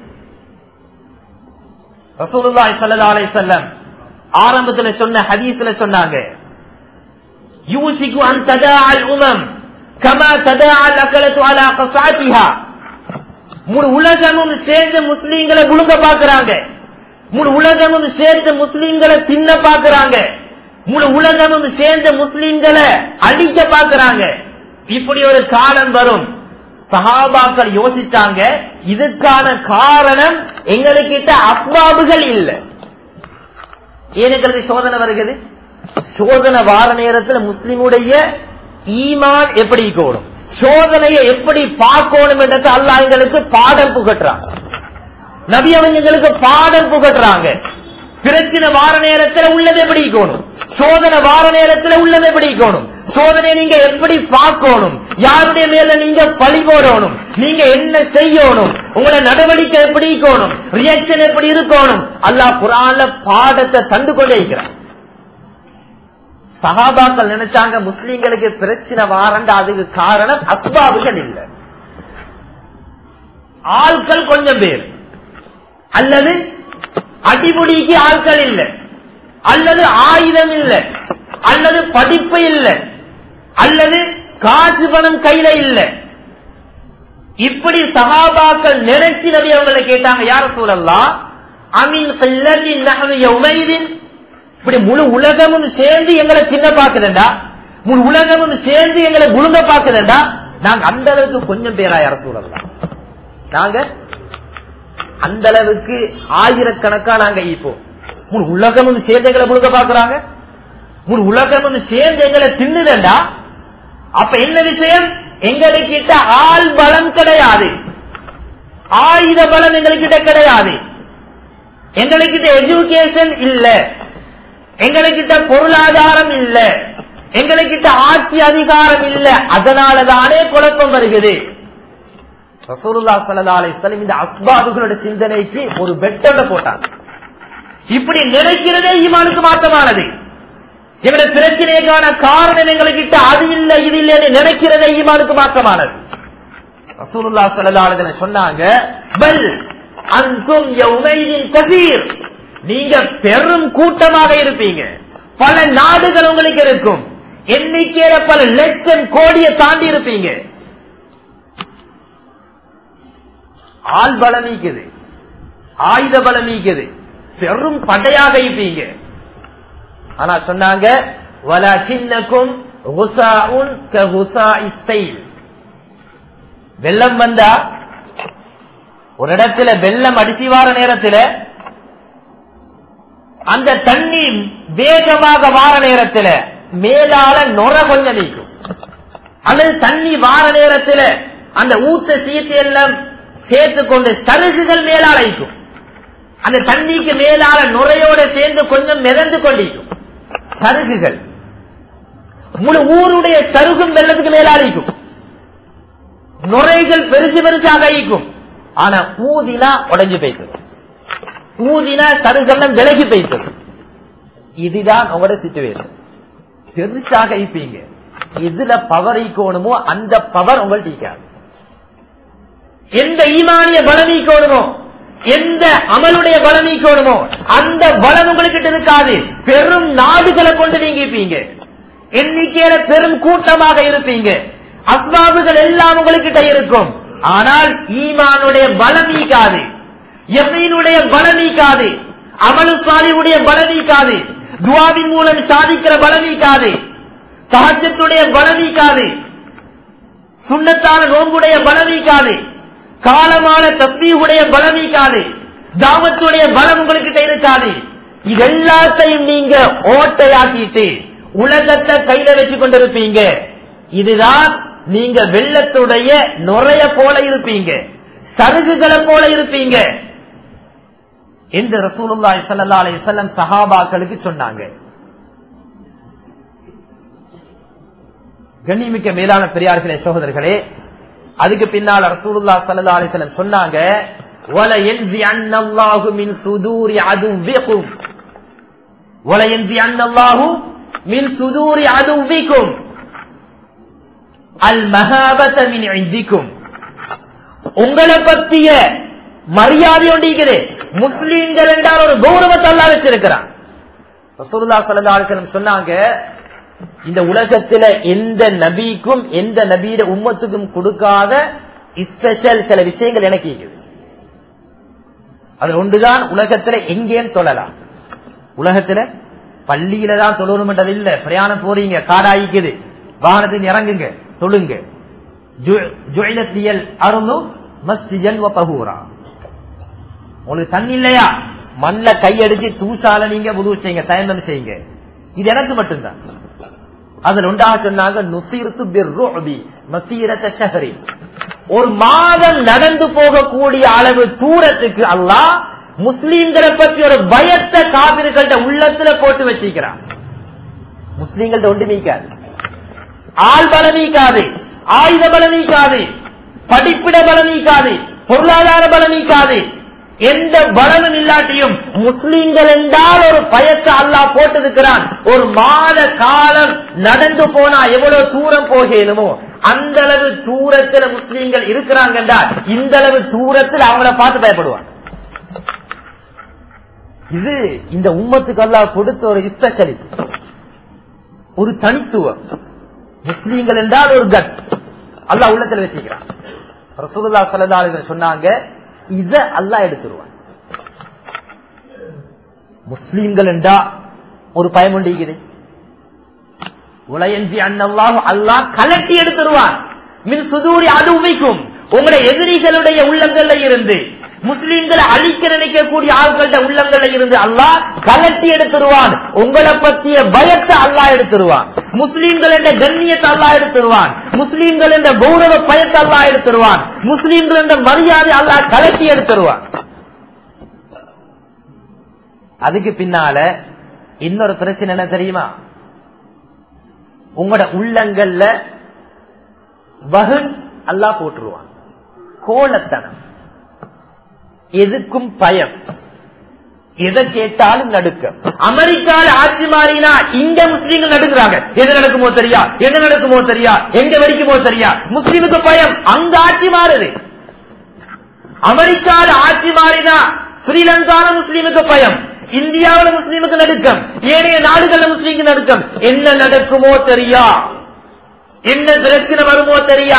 ரசூலுல்லாஹி ஸல்லல்லாஹு அலைஹி வஸல்லம் ஆரம்பத்துல சொன்ன ஹதீஸ்ல சொன்னாங்க யூசிக்கு அன் ததாஅல் உமம் கமா ததாஅல் அகலத்து அலா கஸாத்திஹா முழு உலகமும் சேர்ந்து முஸ்லீம்களை முழுங்க பாக்குறாங்க முழு உலகமும் சேர்ந்து முஸ்லீம்களை தின்ன பாக்குறாங்க முழு உலகமும் சேர்ந்து முஸ்லீம்களை அழிக்க பாக்குறாங்க இப்படி ஒரு காலம் வரும் சஹாபாக்கள் யோசிச்சாங்க இதுக்கான காரணம் எங்களுக்கிட்ட அஸ்பாபுகள் இல்லை ஏனுக்கிறது சோதனை வருகிறது சோதனை வார நேரத்தில் முஸ்லிமுடைய ஈமான் எப்படி கூடும் சோதனையை எப்படி பார்க்கணும் என்றது அல்லா எங்களுக்கு பாடம் புகட்டுறாங்க நபி அவங்க எங்களுக்கு பாடம் புகட்டுறாங்க பிரச்சனை வார நேரத்தில் உள்ளதை எப்படி இருக்கணும் சோதனை வார நேரத்தில் உள்ளதை எப்படி இருக்கணும் சோதனையை நீங்க எப்படி பார்க்கணும் யாருடைய மேல நீங்க பழி போடணும் நீங்க என்ன செய்யணும் உங்களோட நடவடிக்கை எப்படி இருக்கணும் ரியாக்ஷன் எப்படி இருக்கணும் அல்லாஹ் குரான்ல பாடத்தை தந்து கொண்டே இருக்கிறான் சகாபாக்கள் நினைச்சாங்க முஸ்லீம்களுக்கு பிரச்சனை வாரண்ட அதுக்கு காரணம் அஸ்பாபுகள் இல்ல ஆட்கள் கொஞ்சம் பேர் அல்லது அடிமுடிக்கு ஆட்கள் இல்ல அல்லது ஆயுதம் இல்ல அல்லது படிப்பு இல்ல அல்லது காசு பணம் கையில இல்ல இப்படி சகாபாக்கள் நினைச்சு நபி அவங்களை கேட்டாங்க யார சூழல்லாம் அமீன் உமைதின் இப்படி முழு உலகமும் சேர்ந்து எங்களை சின்ன பாக்குதண்டா முழு உலகமும் சேர்ந்து எங்களை முழுங்க பாக்குதண்டா நாங்க அந்த அளவுக்கு கொஞ்சம் பேரா யார சூழல்லாம் நாங்க அந்த அளவுக்கு ஆயிரக்கணக்கா நாங்க இப்போ முழு உலகமும் சேர்ந்து எங்களை முழுக்க பாக்குறாங்க முழு உலகமும் சேர்ந்து எங்களை தின்னுதண்டா அப்ப என்ன விஷயம் எங்ககிட்ட ஆள் பலம் கிடையாது ஆயுத பலம் எங்ககிட்ட கிடையாது எங்ககிட்ட எஜுகேஷன் இல்ல எங்ககிட்ட பொருளாதாரம் இல்ல எங்ககிட்ட ஆட்சி அதிகாரம் இல்ல அதனாலதானே குழப்பம் வருகிறது ரசூலுல்லா ஸல்லல்லாஹு அலைஹி வஸல்லம் இந்த அஸ்பாபுகளோட சிந்தனைக்கு ஒரு பெட்டோட போட்டாங்க இப்படி நினைக்கிறதே ஈமானுக்கு மாற்றமானது எங்களுடைய பிரச்சனைக்கான காரணம் எங்ககிட்ட அது இல்ல இது இல்ல நினைக்கிறதே ஈமானுக்கு மாற்றமானது ரசூலுல்லா ஸல்லல்லாஹு அலைஹி வஸல்லம் சொன்னாங்க பல் அன்தும் யௌமைதின் கசீர் நீங்க பெரும் கூட்டமாக இருப்பீங்க பல நாடுகள் உங்களுக்கு இருக்கும் எண்ணிக்கையில பல லட்சம் கோடியை தாண்டி இருப்பீங்க ஆள் பலம் நீக்குது ஆயுத பலம் நீக்குது பெரும் படையாக இருப்பீங்க ஆனா சொன்னாங்க வல சின்னக்கும் வெள்ளம் வந்தா ஒரு இடத்துல வெள்ளம் அடிச்சு வார நேரத்துல அந்த தண்ணி வேகமாக வார நேரத்துல மேலால நொற கொஞ்சம் நீக்கும் அல்லது தண்ணி வார நேரத்துல அந்த ஊத்த சீட்டு எல்லாம் சேர்த்து கொண்டு சருகுகள் மேலால இருக்கும் அந்த தண்ணிக்கு மேலால நுரையோட சேர்ந்து கொஞ்சம் மிதந்து கொண்டிருக்கும் சருகுகள் முழு ஊருடைய சருகும் வெள்ளத்துக்கு மேலாளிக்கும் நுரைகள் பெருசு பெருசாக ஈக்கும் ஆனா ஊதினா உடைஞ்சு போய்த்தது ஊதினா சருகெல்லாம் விலகி போய்த்தது இதுதான் உங்களோட சிச்சுவேஷன் பெருசாக ஈப்பீங்க இதுல பவர் ஈக்கணுமோ அந்த பவர் உங்கள்ட்ட ஈக்காது எந்த ஈமானிய பலம் ஈக்கணுமோ எந்த அமலுடைய பலம் ஈக்கணுமோ அந்த பலம் உங்களுக்கு இருக்காது பெரும் நாடுகளை கொண்டு நீங்க இருப்பீங்க எண்ணிக்கையில பெரும் கூட்டமாக இருப்பீங்க அஸ்வாபுகள் எல்லாம் உங்ககிட்ட இருக்கும் ஆனால் ஈமானுடைய பலம் ஈக்காது எம்மீனுடைய பலம் ஈக்காது அமலு சாலிவுடைய பலம் ஈக்காது துவாவின் மூலம் சாதிக்கிற பலம் ஈக்காது சகஜத்துடைய பலம் ஈக்காது சுண்ணத்தான நோன்புடைய பலம் ஈக்காது காலமான தப்பீவுடைய பலம் ஈக்காது தாமத்துடைய பலம் உங்ககிட்ட இருக்காது இதெல்லாத்தையும் நீங்க ஓட்டையாக்கிட்டு உலகத்தை கையில வச்சு கொண்டிருப்பீங்க இதுதான் நீங்க வெள்ளத்துடைய நுரைய போல இருப்பீங்க சருகுகளை போல இருப்பீங்க என்று ரசூலுல்லாஹி ஸல்லல்லாஹு அலைஹி வஸல்லம் சஹாபாக்களுக்கு சொன்னாங்க கண்ணிமிக்க மேலான பெரியார்களே சகோதரர்களே அதுக்கு பின்னால் ரசூலுல்லாஹி ஸல்லல்லாஹு அலைஹி வஸல்லம் சொன்னாங்க வல யன்சி அன்னல்லாஹு மின் சுதூரி அதுவிக்கும் வல யன்சி அன்னல்லாஹு மின் சுதூரி அதுவிக்கும் அல் மகாபத மின் இந்திக்கும் உங்களை பற்றிய மரியாதை ஒன்றிருக்குது முஸ்லீம்கள் என்றால் ஒரு கௌரவத்தை அல்லா வச்சிருக்கிறான் ரசூலுல்லாஹி ஸல்லல்லாஹு அலைஹி வஸல்லம் சொன்னாங்க இந்த உலகத்துல எந்த நபிக்கும் எந்த நபியிட உம்மத்துக்கும் கொடுக்காத ஸ்பெஷல் சில விஷயங்கள் எனக்கு இருக்குது அது ஒன்றுதான் உலகத்துல எங்கேயும் தொழலாம் உலகத்துல பள்ளியில தான் தொழணும்ன்றது இல்ல பிரயாணம் போறீங்க காடாயிக்குது வாகனத்தில் இறங்குங்க தொழுங்க ஜுயலத்தியல் அருந்தும் மஸ்திஜன் பகூரா உங்களுக்கு தண்ணி இல்லையா மண்ல கையடிச்சு தூசால நீங்க புது செய்யுங்க தயமம் செய்யுங்க இது எனக்கு மட்டும்தான் அதில் உண்டாக சொன்னாங்க நுசீர்த்து பிர்ருபி மசீரத்த ஷஹரி ஒரு மாதம் நடந்து போகக்கூடிய அளவு தூரத்துக்கு அல்லாஹ் முஸ்லீம்களை பற்றி ஒரு பயத்தை காவிர்கள்ட்ட உள்ளத்துல போட்டு வச்சிருக்கிறான் முஸ்லீம்கள்ட்ட ஒன்று நீக்காது ஆள் பலம் நீக்காது ஆயுத பலம் நீக்காது படிப்பிட பலம் நீக்காது பொருளாதார பலம் நீக்காது எந்த பலனும் இல்லாட்டியும் முஸ்லீம்கள் என்றால் ஒரு பயத்தை அல்லாஹ் போட்டிருக்கிறான் ஒரு மாத காலம் நடந்து போனா எவ்வளவு தூரம் போகணுமோ அந்த அளவு தூரத்துல முஸ்லீம்கள் இருக்கிறாங்க என்றால் இந்த அளவு தூரத்தில் அவங்கள பார்த்து பயப்படுவாங்க இது இந்த உம்மத்துக்கு அல்லாஹ் கொடுத்த ஒரு ஸ்பெஷலிட்டி ஒரு தனித்துவம் முஸ்லீம்கள் என்றால் ஒரு கட் அல்லாஹ் உள்ளத்தில் வச்சுக்கிறான் ரசூலுல்லா ஸல்லல்லாஹு அலைஹி வஸல்லம் சொன்னாங்க இத அல்லாஹ் எடுத்துருவான் முஸ்லீம்கள் என்றா ஒரு பயம் உண்டிக்குது உலயஞ்சி அண்ணல்லாஹு அல்லாஹ் கலட்டி எடுத்துருவான் மின் சுதூரி அது உமைக்கும் உங்களுடைய எதிரிகளுடைய உள்ளங்கள்ல இருந்து முஸ்லீம்களை அழிக்க நினைக்கக்கூடிய ஆட்கள உள்ளங்கள்ல இருந்து அல்லாஹ் கலட்டி எடுத்துருவான் உங்களை பற்றிய பயத்தை அல்லாஹ் எடுத்துருவான் முஸ்லீம்கள் என்ற கண்ணியத்தை அல்லாஹ் எடுத்துருவான் முஸ்லீம்கள் என்ற கௌரவ பயத்தை அல்லாஹ் எடுத்துருவான் முஸ்லீம்கள் என்ற மரியாதை அல்லாஹ் கலட்டி எடுத்துருவான் அதுக்கு பின்னால இன்னொரு பிரச்சனை என்ன தெரியுமா உங்களோட உள்ளங்கள்ல வகுன் அல்லா போட்டுருவான் கோலத்தனம் எதுக்கும் பயம் எதை கேட்டாலும் நடுக்கம் அமெரிக்கால ஆட்சி மாறினா இங்க முஸ்லீம்கள் நடுக்கிறாங்க எது நடக்குமோ தெரியா எது நடக்குமோ தெரியா எங்க வரைக்குமோ தெரியா முஸ்லீமுக்கு பயம் அங்க ஆட்சி மாறுது அமெரிக்கால ஆட்சி மாறினா ஸ்ரீலங்கால முஸ்லீமுக்கு பயம் இந்தியாவில முஸ்லீமுக்கு நடுக்கம் ஏனைய நாடுகள்ல முஸ்லீமுக்கு நடுக்கம் என்ன நடக்குமோ தெரியா என்ன பிரச்சனை வருமோ தெரியா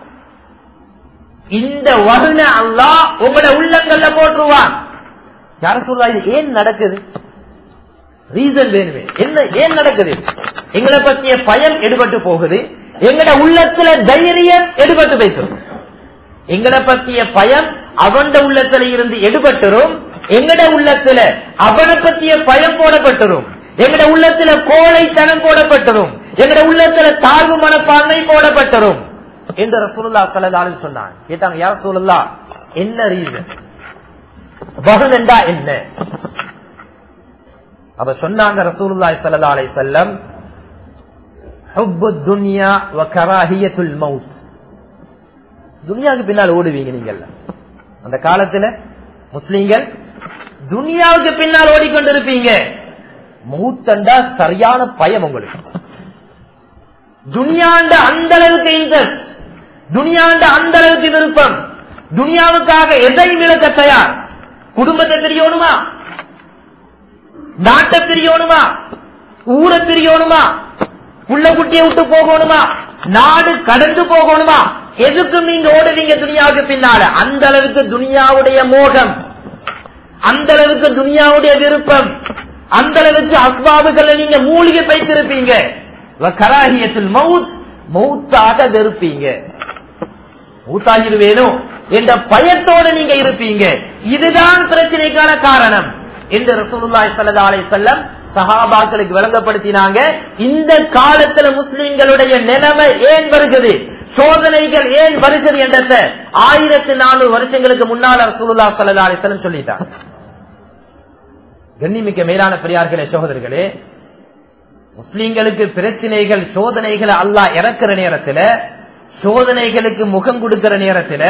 இந்த வகுன அல்லா உங்களோட உள்ளங்கள்ல போட்டுருவான் யார சொல்றா இது ஏன் நடக்குது ரீசன் வேணுமே என்ன ஏன் நடக்குது எங்களை பற்றிய பயம் எடுபட்டு போகுது எங்கட உள்ளத்துல தைரியம் எடுபட்டு பேசும் எங்களை பற்றிய பயம் அவன் உள்ளத்துல இருந்து எடுபட்டுரும் எங்கட உள்ளத்துல அவனை பற்றிய பயம் போடப்பட்டுரும் எங்கட உள்ளத்துல கோழைத்தனம் போடப்பட்டுரும் எங்கட உள்ளத்துல தாழ்வு மனப்பான்மை போடப்பட்டுரும் என்று ரசூலுல்லா சல்லல்லாஹு சொன்னான் கேட்டாங்க யார் ரசூலுல்லா என்ன ரீசன் பகுனண்டா என்ன அவ சொன்னாங்க ரசூலுல்லாஹி ஸல்லல்லாஹு அலைஹி வஸல்லம் ஹுப்பு துன்யா வ கராஹியத்துல் மவுத் துனியாவுக்கு பின்னால் ஓடுவீங்க நீங்க அந்த காலத்துல முஸ்லீம்கள் துனியாவுக்கு பின்னால் ஓடிக்கொண்டிருப்பீங்க மூத்தண்டா சரியான பயம் உங்களுக்கு துனியாண்ட அந்த அளவுக்கு இன்ட்ரெஸ்ட் துனியாண்ட அந்த அளவுக்கு விருப்பம் துனியாவுக்காக எதையும் இழக்க தயார் குடும்பத்தை பிரியணுமா நாட்டை பிரியணுமா ஊரை பிரியணுமா புள்ள குட்டியை விட்டு போகணுமா நாடு கடந்து போகணுமா எதுக்கும் நீங்க ஓடுவீங்க துனியாவுக்கு பின்னால அந்த அளவுக்கு துனியாவுடைய மோகம் அந்த அளவுக்கு துனியாவுடைய விருப்பம் அந்த அளவுக்கு அஸ்பாபுகளை நீங்க மூலிகை வைத்திருப்பீங்க கராகியத்தில் மவுத் மவுத்தாக வெறுப்பீங்க மூத்தாகிடுவேணும் என்ற பயத்தோடு நீங்க இருப்பீங்க இதுதான் பிரச்சனைக்கான காரணம் என்று ரசூலுல்லாஹி ஸல்லல்லாஹு அலைஹி வஸல்லம் சஹாபாக்களுக்கு விளங்கப்படுத்தினாங்க இந்த காலத்துல முஸ்லிம்களுடைய நிலைமை ஏன் வருகிறது சோதனைகள் ஏன் வருகிறது என்றத ஆயிரத்தி நானூறு வருஷங்களுக்கு முன்னால் ரசூலுல்லா ஸல்லல்லாஹு அலைஹி வஸல்லம் சொல்லிட்டாங்க கண்ணிமிக்க மேலான பெரியார்களே சகோதரர்களே முஸ்லிம்களுக்கு பிரச்சனைகள் சோதனைகளை அல்லாஹ் இறக்குற நேரத்துல சோதனைகளுக்கு முகம் கொடுக்கிற நேரத்துல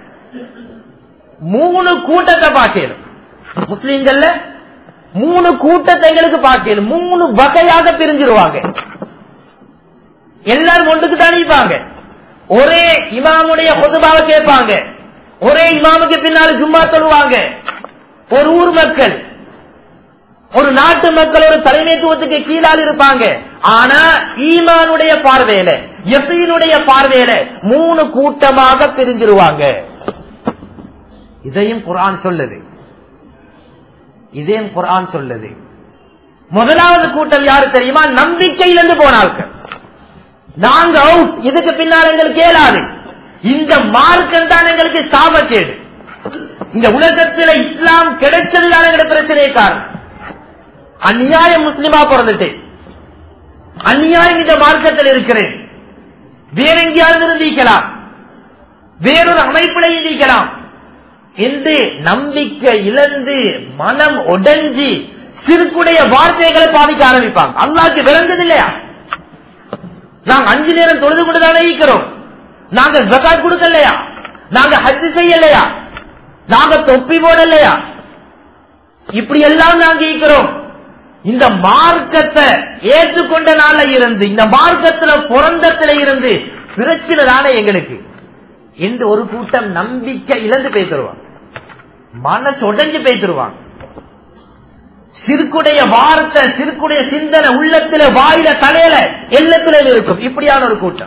மூணு கூட்டத்தை பார்க்கணும் முஸ்லிம்கள்ல மூணு கூட்டத்தை எங்களுக்கு பார்க்கணும் மூணு வகையாக பிரிஞ்சிருவாங்க எல்லாரும் ஒன்றுக்கு தான் இருப்பாங்க ஒரே இமாமுடைய பொதுபாவை கேட்பாங்க ஒரே இமாமுக்கு பின்னால் சும்மா சொல்லுவாங்க ஒரு ஊர் மக்கள் ஒரு நாட்டு மக்கள் ஒரு தலைமைத்துவத்துக்கு கீழால் இருப்பாங்க ஆனா ஈமானுடைய பார்வையில எசையினுடைய பார்வையில மூணு கூட்டமாக பிரிஞ்சிருவாங்க இதையும் குரான் சொல்லுது இதையும் குரான் சொல்லுது முதலாவது கூட்டம் யாரு தெரியுமா நம்பிக்கையிலிருந்து போனார்கள் நாங்க அவுட் இதுக்கு பின்னால் எங்களுக்கு கேளாது இந்த மார்க்கம் தான் எங்களுக்கு சாபக்கேடு இந்த உலகத்துல இஸ்லாம் கிடைச்சதுதான் எங்க பிரச்சனையே காரணம் அந்நியாயம் முஸ்லிமா பிறந்துட்டேன் அந்நியாயம் இந்த மார்க்கத்தில் இருக்கிறேன் வேற எங்கேயாவது இருந்திக்கலாம் வேறொரு அமைப்பில இருந்திக்கலாம் என்று நம்பிக்கை இழந்து மனம் உடஞ்சி சிறுக்குடைய வார்த்தைகளை பாதிக்க ஆரம்பிப்பாங்க அல்லாக்கு விளங்குது இல்லையா நாங்க அஞ்சு நேரம் தொழுது கொண்டுதானே இருக்கிறோம் நாங்க ஜகாத் கொடுக்கலையா நாங்க ஹஜ் செய்யலையா நாங்க தொப்பி போடலையா இப்படி எல்லாம் நாங்க இருக்கிறோம் இந்த மார்க்கத்தை ஏற்றுக்கொண்ட நாள்ல இருந்து இந்த மார்க்கத்துல பிறந்தத்துல இருந்து பிரச்சனை தானே எங்களுக்கு என்று ஒரு கூட்டம் நம்பிக்கை இழந்து பேசிடுவாங்க மனசு உடஞ்சு பேசிடுவாங்க சிறுக்குடைய வார்த்தை சிறுக்குடைய சிந்தனை உள்ளத்துல வாயில தலையில எல்லாத்துல இருக்கும் இப்படியான ஒரு கூட்டம்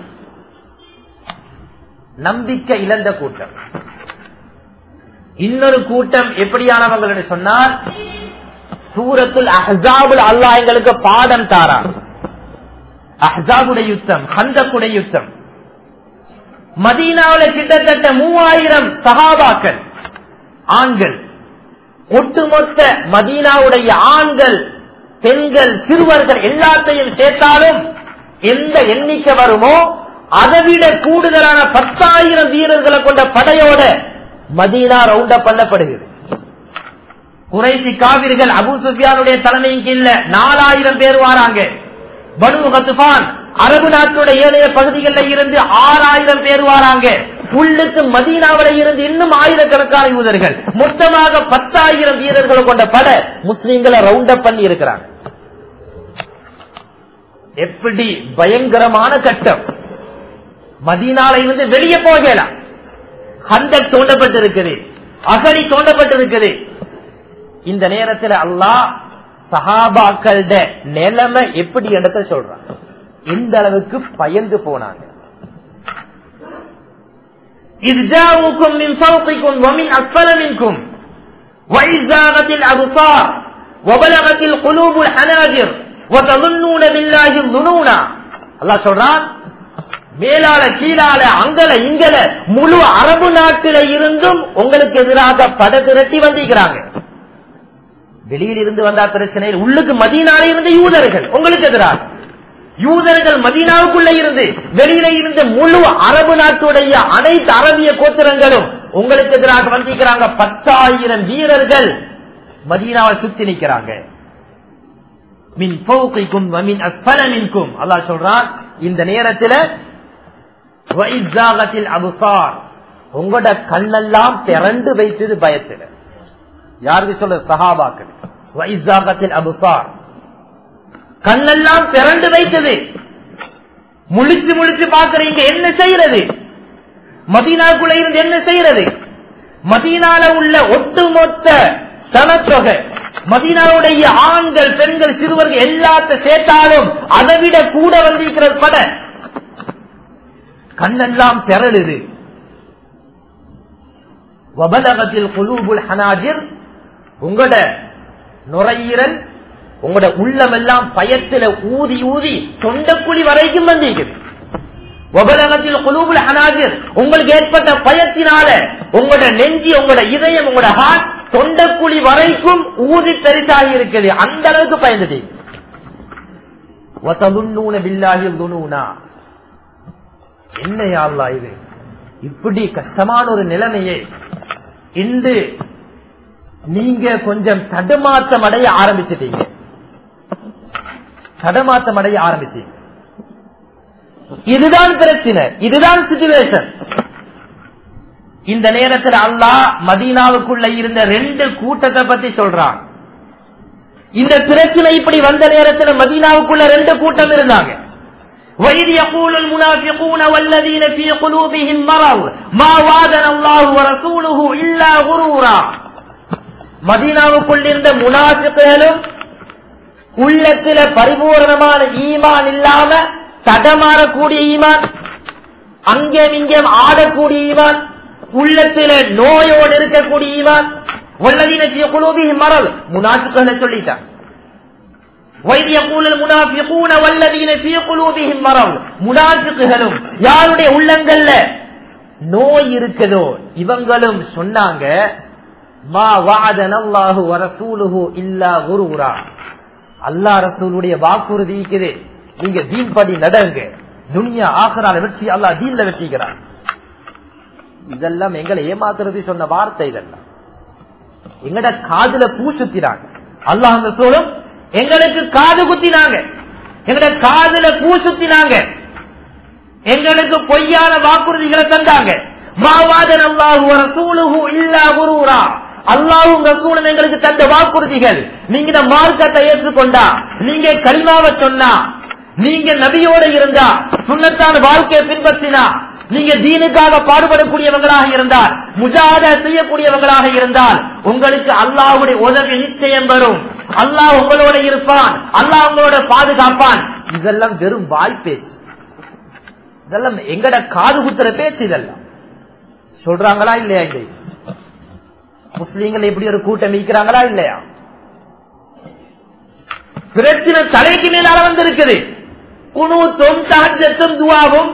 நம்பிக்கை இழந்த கூட்டம் இன்னொரு கூட்டம் எப்படியானவங்க சொன்னால் சூரத்துல் அஹாபுல் அல்லா எங்களுக்கு பாடம் தாரா அஹாபுடைய யுத்தம் ஹந்தக்குடைய யுத்தம் மதீனாவில் கிட்டத்தட்ட மூவாயிரம் சகாபாக்கள் ஆண்கள் ஒட்டுமொத்த மதீனாவுடைய ஆண்கள் பெண்கள் சிறுவர்கள் எல்லாத்தையும் சேர்த்தாலும் எந்த எண்ணிக்கை வருமோ அதை விட கூடுதலான பத்தாயிரம் வீரர்களை கொண்ட படையோட மதீனா ரவுண்ட பண்ணப்படுகிறது குறைசி காவிர்கள் அபு சுஃபியானுடைய தலைமையின் கீழ நாலாயிரம் பேர் வாராங்க பனு கத்துபான் அரபு நாட்டுடைய ஏழைய பகுதிகளில் இருந்து ஆறாயிரம் பேர் வாராங்க உள்ளுக்கு மதீனாவில இருந்து இன்னும் ஆயிரக்கணக்கான யூதர்கள் மொத்தமாக பத்தாயிரம் வீரர்களை கொண்ட பட முஸ்லீம்களை ரவுண்ட் அப் பண்ணி இருக்கிறாங்க எப்படி பயங்கரமான கட்டம் மதீனால இருந்து வெளியே போகலாம் ஹந்தக் தோண்டப்பட்டிருக்குது அகழி தோண்டப்பட்டிருக்குது இந்த நேரத்தில் அல்லாஹ் சஹாபாக்கள நிலைமை எப்படி இடத்த சொல்றான் எந்த அளவுக்கு பயந்து போனாங்க إذ جاءوكم من فوقكم ومن أسفل منكم وإذ زاغت الأبصار وبلغت القلوب الحناجر وتظنون بالله الظنونا الله சொல்றான் மேலால கீழால அங்கல இங்கல முழு அரபு நாட்டில இருந்தும் உங்களுக்கு எதிராக பட திரட்டி வந்திருக்கிறாங்க வெளியில் இருந்து வந்தா பிரச்சனை உள்ளுக்கு மதீனால இருந்த யூதர்கள் உங்களுக்கு எதிராக யூதர்கள் மதீனாவுக்குள்ள இருந்து வெளியில இருந்த முழு அரபு நாட்டுடைய அனைத்து அரபிய கோத்திரங்களும் உங்களுக்கு எதிராக வந்திருக்கிறாங்க பத்தாயிரம் வீரர்கள் மதீனாவை சுத்தி நிற்கிறாங்க மின் பௌகைக்கும் மின் அஸ்பலமின்கும் அல்லாஹ் சொல்றான் இந்த நேரத்தில் அபுசார் உங்களோட கண்ணெல்லாம் திரண்டு வைத்தது பயத்தில் யாருக்கு சொல்ற சஹாபாக்கள் வைசாகத்தில் அபுசார் கண்ணெல்லாம் திரண்டு வைத்தது முழிச்சு முழிச்சு பாக்குறீங்க என்ன செய்யறது மதீனாக்குள்ள இருந்து என்ன செய்யறது மதீனால உள்ள ஒட்டுமொத்த சனத்தொகை மதீனாவுடைய ஆண்கள் பெண்கள் சிறுவர்கள் எல்லாத்த சேர்த்தாலும் அதை விட கூட வந்திருக்கிறது பட கண்ணெல்லாம் திரளுது வபலகத்தில் குலூபுல் ஹனாஜிர் உங்களோட நுரையீரல் உங்களோட உள்ளம் எல்லாம் பயத்துல ஊதி ஊதி தொண்டக்குழி வரைக்கும் வந்திருக்குது உபலகத்தில் குலூபுல் ஹனாஜிர் உங்களுக்கு ஏற்பட்ட பயத்தினால உங்களோட நெஞ்சி உங்களோட இதயம் உங்களோட ஹார்ட் தொண்டக்குழி வரைக்கும் ஊதி பெருசாகி இருக்குது அந்த அளவுக்கு பயந்துட்டு என்ன யாழ்லா இது இப்படி கஷ்டமான ஒரு நிலைமையை இன்று நீங்க கொஞ்சம் தடுமாற்றம் அடைய ஆரம்பிச்சிட்டீங்க தடமாற்றம் அடைய ஆரம்பிச்சீங்க இதுதான் பிரச்சனை இதுதான் சிச்சுவேஷன் இந்த நேரத்தில் அல்லாஹ் மதீனாவுக்குள்ள இருந்த ரெண்டு கூட்டத்தை பத்தி சொல்றான் இந்த பிரச்சனை இப்படி வந்த நேரத்தில் மதீனாவுக்குள்ள ரெண்டு கூட்டம் இருந்தாங்க وإذ يقول المنافقون والذين في قلوبهم مرض ما وعدنا الله ورسوله إلا غرورا மதீனாவுக்குள் இருந்த முனாஃபிக்குகளும் உள்ளத்தில பரிபூர்ணமான ஈமான் இல்லாம தடமாறக்கூடிய ஈமான் அங்கே இங்கே ஆடக்கூடிய ஈமான் உள்ளத்தில நோயோடு இருக்கக்கூடிய ஈமான் உள்ளதீன குழுவி மரல் முனாஃபிக்குகளை சொல்லிட்டான் யாருடைய உள்ளங்கள்ல நோய் இருக்குதோ இவங்களும் சொன்னாங்க மா வாதனல்லாஹு வரசூலுஹு இல்லா குருகுரா அல்லா ரசூலுடைய வாக்குறுதி இருக்குது நீங்க தீன் படி நடங்க துனியா ஆகிறான வெற்றி அல்லா தீன்ல வெற்றிக்கிறான் இதெல்லாம் எங்களை ஏமாத்துறது சொன்ன வார்த்தை இதெல்லாம் எங்கட காதுல பூ சுத்தினாங்க அல்லாஹ் ரசூலும் எங்களுக்கு காது குத்தினாங்க எங்கட காதுல பூ சுத்தினாங்க எங்களுக்கு பொய்யான வாக்குறுதிகளை தந்தாங்க மாவாதன் அல்லாஹு ரசூலுஹு இல்லா குருரா அல்லாவும் ரசூலும் எங்களுக்கு தந்த வாக்குறுதிகள் நீங்க இந்த மார்க்கத்தை ஏற்றுக்கொண்டா நீங்க கரிமாவை சொன்னா நீங்க நபியோட இருந்தா சுண்ணத்தான வாழ்க்கையை பின்பற்றினா நீங்க தீனுக்காக பாடுபடக்கூடியவங்களாக இருந்தால் முஜாத செய்யக்கூடியவங்களாக இருந்தால் உங்களுக்கு அல்லாவுடைய உதவி நிச்சயம் வரும் அல்லாஹ் உங்களோட இருப்பான் அல்லாஹ் உங்களோட பாதுகாப்பான் இதெல்லாம் வெறும் வாய் பேச்சு இதெல்லாம் எங்கட காது குத்துற பேச்சு இதெல்லாம் சொல்றாங்களா இல்லையா இங்க முஸ்லீம்கள் எப்படி ஒரு கூட்டம் இருக்கிறாங்களா இல்லையா பிரச்சனை தலைக்கு மேலால வந்து இருக்குது குணூத்தும் சாஜத்தும் துவாவும்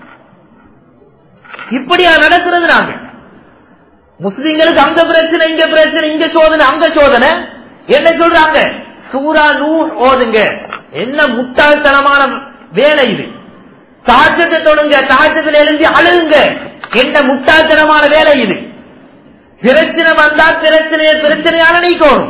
இப்படியா நடக்கிறது நாங்க முஸ்லிம்களுக்கு அங்க பிரச்சனை இங்க பிரச்சனை இங்க சோதனை அங்க சோதனை என்ன சொல்றாங்க சூரா நூ ஓதுங்க என்ன முட்டாள்தனமான வேலை இது தாஜத்தை தொடுங்க தாஜத்தில் எழுந்து அழுகுங்க என்ன முட்டாள்தனமான வேலை இது பிரச்சனை வந்தா பிரச்சனையை பிரச்சனையான நீக்கணும்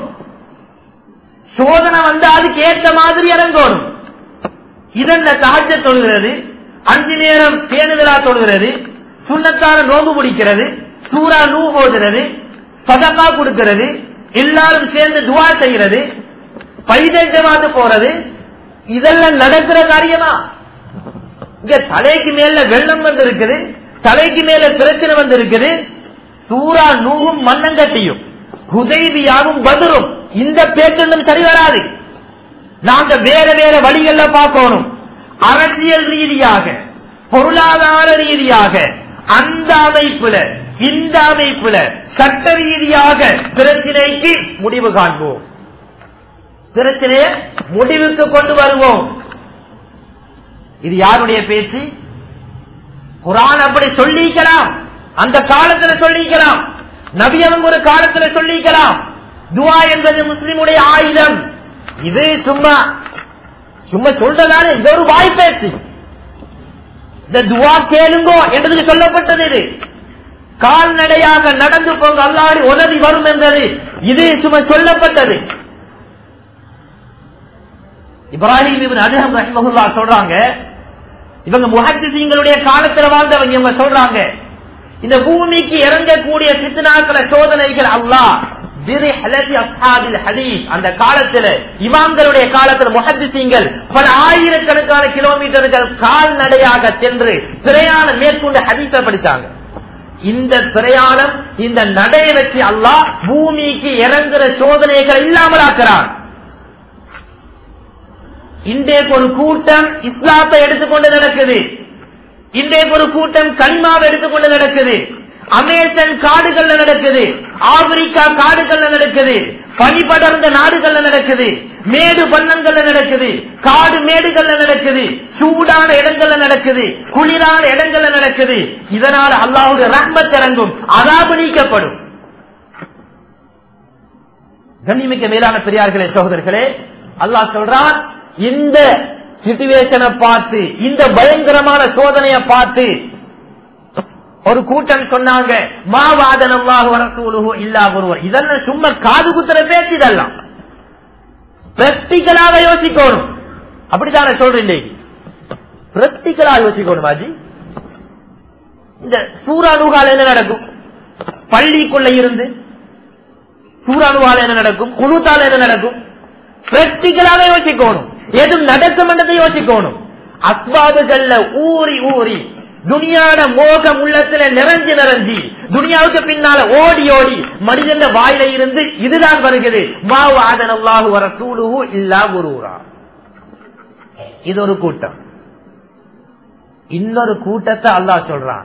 சோதனை வந்தா அதுக்கு ஏற்ற மாதிரி இறங்கணும் இதென்ன தாஜ தொழுகிறது அஞ்சு நேரம் பேணுதலா தொழுகிறது சுண்ணத்தான நோம்பு முடிக்கிறது சூறா நூ போதுறது சதக்கா கொடுக்கிறது எல்லாரும் சேர்ந்து துவா செய்கிறது பைதேஜமாந்து போறது இதெல்லாம் நடக்கிற காரியமா இங்க தலைக்கு மேல வெள்ளம் வந்து இருக்குது தலைக்கு மேல பிரச்சனை வந்து இருக்குது சூறா நூகும் மண்ணங்கட்டியும் குதைவியாவும் பதிரும் இந்த பேச்சொன்றும் சரி வராது நாங்க வேற வேற வழிகள்ல பார்க்கணும் அரசியல் ரீதியாக பொருளாதார ரீதியாக அந்த அமைப்புல இந்த அமைப்புல சட்ட ரீதியாக பிரச்சனைக்கு முடிவு காண்போம் பிரச்சனையை முடிவுக்கு கொண்டு வருவோம் இது யாருடைய பேச்சு குரான் அப்படி சொல்லிக்கலாம் அந்த காலத்துல சொல்லிக்கலாம் நபி அவங்க ஒரு காலத்துல சொல்லிக்கலாம் துவா என்பது முஸ்லிமுடைய ஆயுதம் இது சும்மா சும்மா சொல்றதானே இது ஒரு வாய்ப்பேச்சு இந்த துவா கேளுங்கோ என்றதுக்கு சொல்லப்பட்டது இது கால்நடையாக நடந்து போங்க அல்லாடி உதவி வரும் என்றது இது சும்மா சொல்லப்பட்டது இப்ராஹிம் இவன் அதிகம் ரஹ்மகுல்லா சொல்றாங்க இவங்க முஹத்திசீங்களுடைய காலத்துல வாழ்ந்தவங்க இவங்க சொல்றாங்க இந்த பூமிக்கு இறங்கக்கூடிய சித்தனாக்கள சோதனைகள் அல்லாஹ் அந்த காலத்துல இமாம்களுடைய காலத்துல முஹத்திசீங்கள் பல ஆயிரக்கணக்கான கிலோமீட்டர்கள் கால்நடையாக சென்று பிரயாணம் மேற்கொண்டு ஹதீஸ படித்தாங்க இந்த பிரயாணம் இந்த நடையை வச்சு அல்லாஹ் பூமிக்கு இறங்குற சோதனைகளை இல்லாமல் ஆக்குறான் இன்றைக்கு ஒரு கூட்டம் இஸ்லாத்தை எடுத்துக்கொண்டு நடக்குது இன்றைக்கு ஒரு கூட்டம் கனிமாவை எடுத்துக்கொண்டு நடக்குது அமெரிக்கன் காடுகள்ல நடக்குது ஆப்பிரிக்கா காடுகள்ல நடக்குது பனிபடர்ந்த நாடுகள்ல நடக்குது மேடு பள்ளங்கள்ல நடக்குது காடு மேடுகள்ல நடக்குது சூடான இடங்கள்ல நடக்குது குளிரான இடங்கள்ல நடக்குது இதனால் அல்லாஹுடைய ரஹ்மத் இறங்கும் அதாபு நீக்கப்படும் கண்ணிமிக்க மேலான பெரியார்களே சகோதரர்களே அல்லாஹ் சொல்றான் இந்த சிச்சுவேஷனை பார்த்து இந்த பயங்கரமான சோதனையை பார்த்து ஒரு கூட்டம் சொன்னாங்க மாவாதனமாக வரசூலுகோ இல்லா ஒருவர் இதெல்லாம் சும்மா காது குத்துற பேச்சு இதெல்லாம் பிராக்டிக்கலாக யோசிக்கணும் அப்படித்தானே சொல்றேன் பிராக்டிக்கலா யோசிக்கணும் ஆஜி இந்த சூறானுகால என்ன நடக்கும் பள்ளிக்குள்ள இருந்து சூறானுகால என்ன நடக்கும் குழுத்தால என்ன நடக்கும் பிராக்டிக்கலாக யோசிக்கணும் எதுவும் நடக்கும் என்றதை யோசிக்கணும் அஸ்வாதுகள்ல ஊறி ஊறி துனியான மோகம் உள்ளத்துல நிறைஞ்சு நிறைஞ்சி துனியாவுக்கு பின்னால ஓடி ஓடி மனிதன் வாயில இருந்து இதுதான் வருகிறது மாவாதன் அல்லாஹு வர சூழுவு இல்லா குருரா இது ஒரு கூட்டம் இன்னொரு கூட்டத்தை அல்லாஹ் சொல்றான்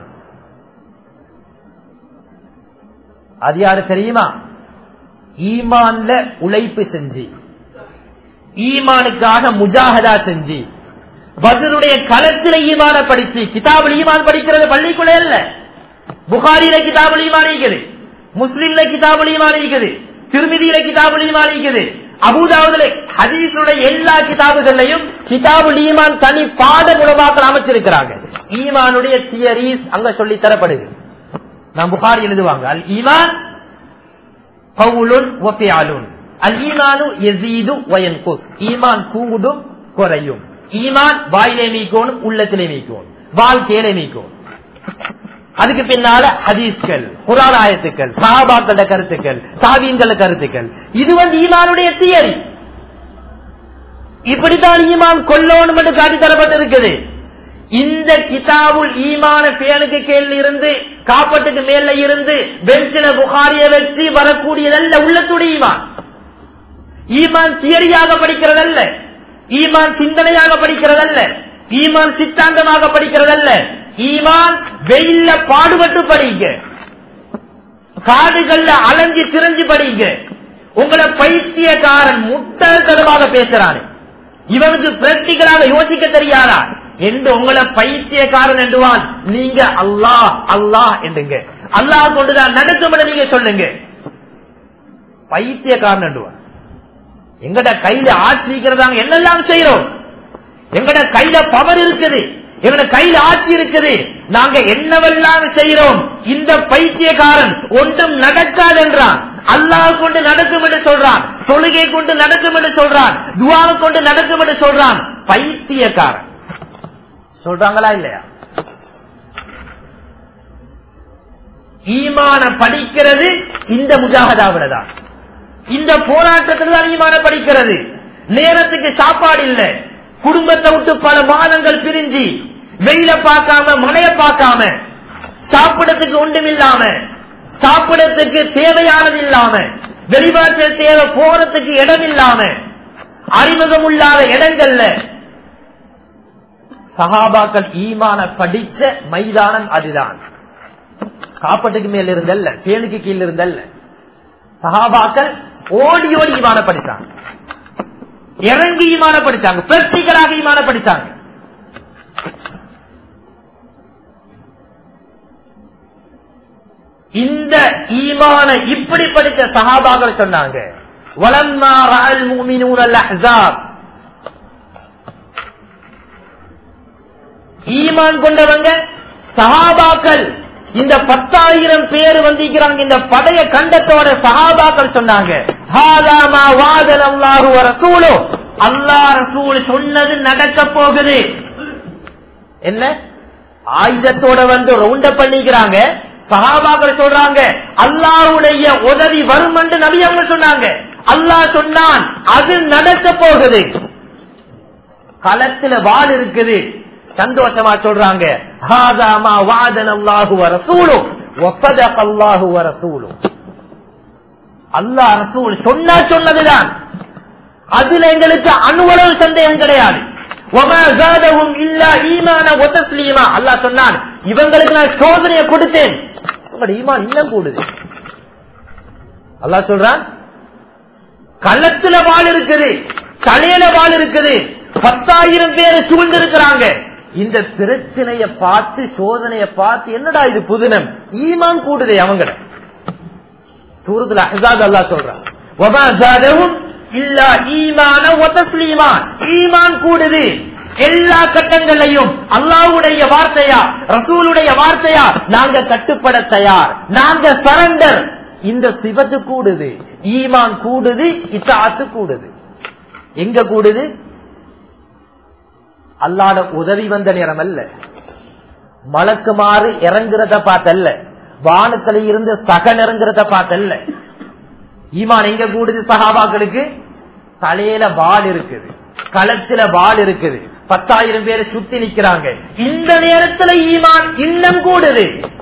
அது யாரு தெரியுமா ஈமான்ல உழைப்பு செஞ்சு ஈமானுக்காக முஜாகதா செஞ்சு பதருடைய களத்தில ஈமான படிச்சு கிதாபுல் ஈமான் படிக்கிறது பள்ளிக்குள்ளே இல்ல புகாரில கிதாபுல் ஈமான் இருக்குது முஸ்லிம்ல கிதாபுல் ஈமான் இருக்குது திருமதியில கிதாபுல் ஈமான் இருக்குது அபுதாவுல ஹதீஸுடைய எல்லா கிதாபுகள்லையும் கிதாபுல் ஈமான் தனி பாட குணமாக்கள் அமைச்சிருக்கிறாங்க ஈமானுடைய தியரிஸ் அங்க சொல்லி தரப்படுது நான் புகாரி எழுதுவாங்க அல் ஈமான் கவுலுன் ஒப்பியாலுன் அல் ஈமானு எசீது வயன்கு ஈமான் கூடும் குறையும் ஈமான் வாயிலே மீக்கணும் உள்ளத்திலே மீக்கணும் வாழ்க்கையிலே மீக்கணும் அதுக்கு பின்னால ஹதீஸ்கள் குரான் ஆயத்துக்கள் சஹாபாக்கள கருத்துக்கள் சாவியங்கள கருத்துக்கள் இது வந்து ஈமானுடைய தியரி இப்படித்தான் ஈமான் கொல்லணும் என்று காட்டி தரப்பட்டிருக்குது இந்த கிதாபுல் ஈமான பேனுக்கு கீழ் இருந்து காப்பட்டுக்கு மேல இருந்து பென்சில புகாரிய வச்சு வரக்கூடியதல்ல உள்ளத்துடைய ஈமான் ஈமான் தியரியாக படிக்கிறதல்ல ஈமான் சிந்தனையாக படிக்கிறதல்ல ஈமான் சித்தாந்தமாக படிக்கிறதல்ல ஈமான் வெயில்ல பாடுபட்டு படிங்க காடுகள்ல அலைஞ்சு திரஞ்சு படிங்க உங்களை பைத்தியக்காரன் முட்டத்தனமாக பேசுறானே இவனுக்கு பிராக்டிகலாக யோசிக்க தெரியாதா என்று உங்களை பைத்தியக்காரன் என்றுவான் நீங்க அல்லாஹ் அல்லாஹ் என்றுங்க அல்லாஹ் கொண்டுதான் நடக்கும் நீங்க சொல்லுங்க பைத்தியக்காரன் என்றுவான் எங்கட கையில ஆட்சிக்கிறதாங்க என்னெல்லாம் செய்யறோம் எங்கட கையில பவர் இருக்குது எங்கட கையில ஆட்சி இருக்குது நாங்க என்னவெல்லாம் செய்யறோம் இந்த பைத்தியக்காரன் ஒன்றும் நடக்காது என்றான் அல்லாஹ் கொண்டு நடக்கும் என்று சொல்றான் தொழுகை கொண்டு நடக்கும் என்று சொல்றான் துவாவை கொண்டு நடக்கும் என்று சொல்றான் பைத்தியக்காரன் சொல்றாங்களா இல்லையா ஈமான படிக்கிறது இந்த முஜாகதாவில தான் இந்த போராட்டத்தில் தான் ஈமான படிக்கிறது நேரத்துக்கு சாப்பாடு இல்ல குடும்பத்தை விட்டு பல மாதங்கள் பிரிஞ்சு வெயில பார்க்காம மழைய பார்க்காம சாப்பிடத்துக்கு ஒன்றும் இல்லாம சாப்பிடத்துக்கு தேவையானது இல்லாம வெளிநாட்டில் தேவை போறதுக்கு இடம் இல்லாம அறிமுகம் இல்லாத இடங்கள்ல சகாபாக்கள் ஈமான படிச்ச மைதானம் அதுதான் காப்பட்டுக்கு மேல இருந்தல்ல தேனுக்கு கீழ் இருந்தல்ல சகாபாக்கள் ஓடி ஓடி ஈமான படித்தாங்க இறங்கி ஈமான படித்தாங்க பிராக்டிகலாக ஈமான படித்தாங்க இந்த ஈமான இப்படி படித்த சகாபாக்கள் சொன்னாங்க வளம்மா ரஅல் முஃமினூன அல் அஹ்ஸாப் ஈமான் கொண்டவங்க சஹாபாக்கள் இந்த பத்தாயிரம் பேர் வந்திருக்கிறாங்க இந்த படைய கண்டத்தோட சஹாபாக்கள் சொன்னாங்க ஹாதாமா வாதல் அல்லாஹு ரசூலோ அல்லாஹ் ரசூல் சொன்னது நடக்க போகுது என்ன ஆயுதத்தோட வந்து ரவுண்ட பண்ணிக்கிறாங்க சஹாபாக்கள் சொல்றாங்க அல்லாஹ்வுடைய உதவி வரும் என்று நபி அவங்க சொன்னாங்க அல்லாஹ் சொன்னான் அது நடக்க போகுது களத்துல வாள் இருக்குது சந்தோஷமா சொல்றாங்க ஹாதாமா வாதன் அல்லாஹு வரசூலும் ஒப்பதக் அல்லாஹு வரசூலும் அல்லாஹ் ரசூல் சொன்னா சொன்னதுதான் அதுல எங்களுக்கு அணுவளவு சந்தேகம் கிடையாது وَمَا زَادَهُمْ إِلَّا إِيمَانًا وَتَسْلِيمًا அல்லாஹ் சொன்னான் இவங்களுக்கு நான் சோதனையை கொடுத்தேன் உங்களோட ஈமான் இன்னும் கூடுது அல்லாஹ் சொல்றான் களத்துல வாழ் இருக்குது தலையில வாழ் இருக்குது பத்தாயிரம் பேர் சூழ்ந்திருக்கிறாங்க இந்த பிரச்சனைய பார்த்து சோதனைய பார்த்து என்னடா இது புதினம் ஈமான் கூடுதே அவங்கள சூரத்துல அஹ்ஸாப் அல்லாஹ் சொல்றான் وَمَا زَادَهُمْ إِلَّا إِيمَانًا وَتَسْلِيمًا ஈமான் கூடுது எல்லா கட்டங்களையும் அல்லாஹ்வுடைய வார்த்தையா ரசூலுடைய வார்த்தையா நாங்க கட்டுப்பட தயார் நாங்க சரண்டர் இந்த சிவத்து கூடுது ஈமான் கூடுது இத்தாத்து கூடுது எங்க கூடுது அல்லாட உதவி வந்த நேரம் அல்ல மலக்குமாறு இறங்குறத பார்த்தல்ல வானத்துல இருந்து சகன் இறங்குறத பார்த்தல்ல ஈமான் எங்க கூடுது சகாபாக்களுக்கு தலையில வால் இருக்குது களத்துல வால் இருக்குது பத்தாயிரம் பேரை சுத்தி நிக்கிறாங்க இந்த நேரத்துல ஈமான் இன்னும் கூடுது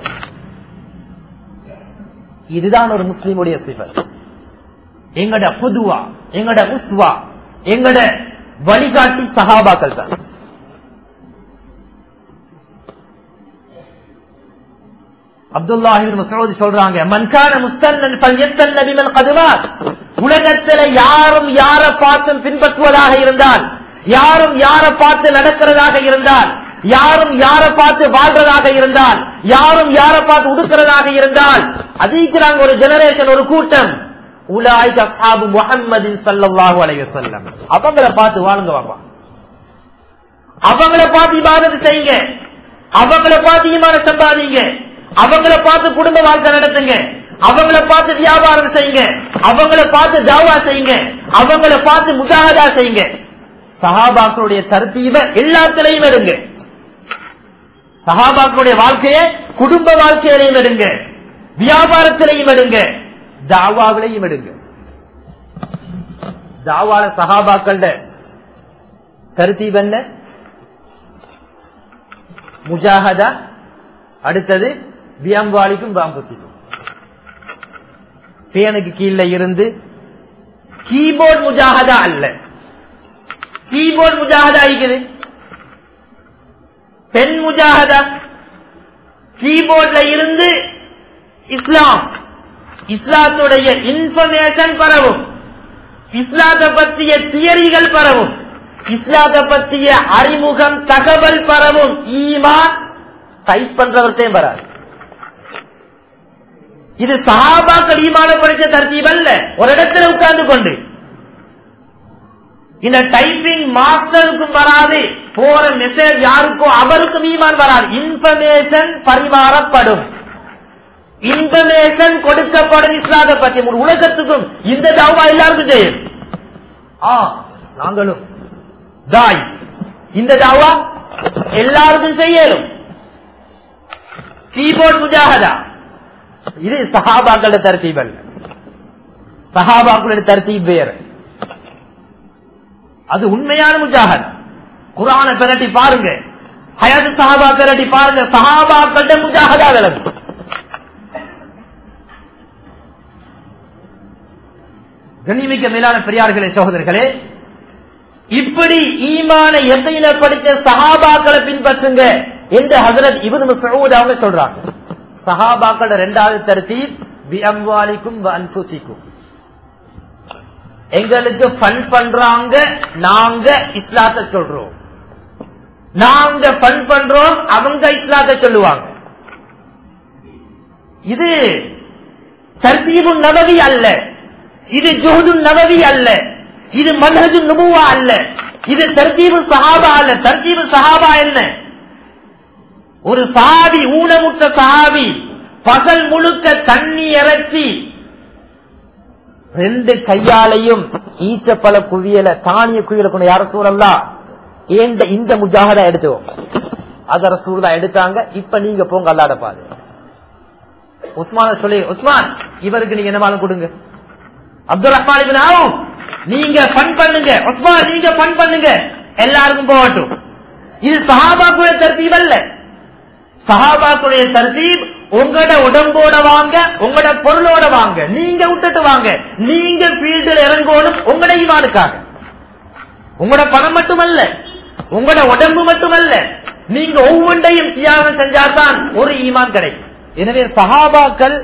இதுதான் ஒரு முஸ்லீமுடைய சிவர் எங்கட புதுவா எங்கட உஸ்வா எங்கட வழிகாட்டி சகாபாக்கள் தான் அப்துல்லாஹின் மசூத் சொல்றாங்க மன்கான முஸ்தன்னன் பல்யத்தன் நபிமன் கதுவாத் உலகத்துல யாரும் யார பார்த்தும் பின்பற்றுவதாக இருந்தால் யாரும் யார பார்த்து நடக்கிறதாக இருந்தால் யாரும் யார பார்த்து வாழ்றதாக இருந்தால் யாரும் யார பார்த்து உடுக்கிறதாக இருந்தால் அதிகறாங்க ஒரு ஜெனரேஷன் ஒரு கூட்டம் உலாய்க அஸ்ஹாபு முஹம்மதின் ஸல்லல்லாஹு அலைஹி வஸல்லம் அவங்கள பார்த்து வாழுங்க வாப்பா அவங்கள பார்த்து இபாதத் செய்யுங்க அவங்கள பார்த்து ஈமான சம்பாதிங்க அவங்கள பார்த்து குடும்ப வாழ்க்கை நடத்துங்க அவங்கள பார்த்து வியாபாரம் செய்யுங்க அவங்கள பார்த்து தாவா செய்யுங்க அவங்கள பார்த்து முஜாகதா செய்யுங்க சஹாபாக்களுடைய தர்த்தீப எல்லாத்திலையும் எடுங்க சஹாபாக்களுடைய வாழ்க்கைய குடும்ப வாழ்க்கையிலையும் எடுங்க வியாபாரத்திலையும் எடுங்க தாவாவிலையும் எடுங்க தாவால சஹாபாக்கள் கருத்தீப் என்ன முஜாஹதா அடுத்தது வியம்பாலிக்கும் பாம்பத்திக்கும் பேனுக்கு கீழே இருந்து கீபோர்ட் முஜாஹதா அல்ல கீபோர்ட் முஜாஹதா இருக்குது பெண் முஜாஹதா கீபோர்ட்ல இருந்து இஸ்லாம் இஸ்லாத்துடைய இன்ஃபர்மேஷன் பரவும் இஸ்லாத்தை பற்றிய தியரிகள் பரவும் இஸ்லாத்தை பற்றிய அறிமுகம் தகவல் பரவும் ஈமான் டைப் பண்றவர்த்தையும் வராது இது சஹாபாக்கள் ஈமான படிச்ச தர்த்தீப் அல்ல ஒரு இடத்துல உட்கார்ந்து கொண்டு இந்த டைப்பிங் மாஸ்டருக்கும் வராது போற மெசேஜ் யாருக்கோ அவருக்கும் ஈமான் வராது இன்ஃபர்மேஷன் பரிமாறப்படும் இன்ஃபர்மேஷன் கொடுக்கப்படும் இஸ்லாத்தை பற்றி ஒரு உலகத்துக்கும் இந்த தாவா எல்லாருக்கும் செய்யும் ஆ நாங்களும் தாய் இந்த தாவா எல்லாருக்கும் செய்யலும் கீபோர்ட் முஜாகதா இது சஹாபாக்களோட தர்த்தீப் அல்ல சஹாபாக்களோட தர்த்தீப் வேறு அது உண்மையான முஜாகத் குரான பெரட்டி பாருங்க ஹயாத்து சஹாபா பெரட்டி பாருங்க சஹாபாக்களோட முஜாகதா விளங்கும் கண்ணிமிக்க மேலான பெரியார்களே சகோதரர்களே இப்படி ஈமான எத்தையில படித்த சஹாபாக்களை பின்பற்றுங்க என்று ஹசரத் இவன் மசூத் அவங்க சொல்றாங்க சஹாபாக்களோட ரெண்டாவது தருத்தீப் விஅம்வாலிக்கும் அன்புசிக்கும் எங்களுக்கு ஃபன் பண்றாங்க நாங்க இஸ்லாத்தை சொல்றோம் நாங்க ஃபன் பண்றோம் அவங்க இஸ்லாத்தை சொல்லுவாங்க இது தர்தீபு நபவி அல்ல இது ஜோது நபவி அல்ல இது மன்ஹஜு நுபுவா அல்ல இது தர்தீபு சஹாபா அல்ல தர்தீபு சஹாபா என்ன ஒரு சாவி ஊனமுற்ற சாவி பகல் முழுக்க தண்ணி இறைச்சி ரெண்டு கையாலையும் ஈச்சப்பழ குவியல தானிய குவியல கொண்டு யார சூழல்லா ஏந்த இந்த முஜாகதா எடுத்துவோம் அத ரசூலா எடுத்தாங்க இப்ப நீங்க போங்க அல்லாட பாது உஸ்மான சொல்லி உஸ்மான் இவருக்கு நீங்க என்ன கொடுங்க அப்துல் ரஹ்மான் நீங்க பண் பண்ணுங்க உஸ்மான் நீங்க பண் பண்ணுங்க எல்லாருக்கும் போகட்டும் இது சஹாபாக்குடைய தர்த்தீப் அல்ல சஹாபாக்குடைய தர்த்தீப் உங்களோட உடம்போட வாங்க உங்களோட பொருளோட வாங்க நீங்க விட்டுட்டு வாங்க நீங்க ஃபீல்டில் இறங்கணும் உங்களோட ஈமானுக்காக உங்களோட பணம் மட்டுமல்ல உங்களோட உடம்பு மட்டுமல்ல நீங்க ஒவ்வொன்றையும் தியாகம் செஞ்சாதான் ஒரு ஈமான் கிடைக்கும் எனவே சஹாபாக்கள்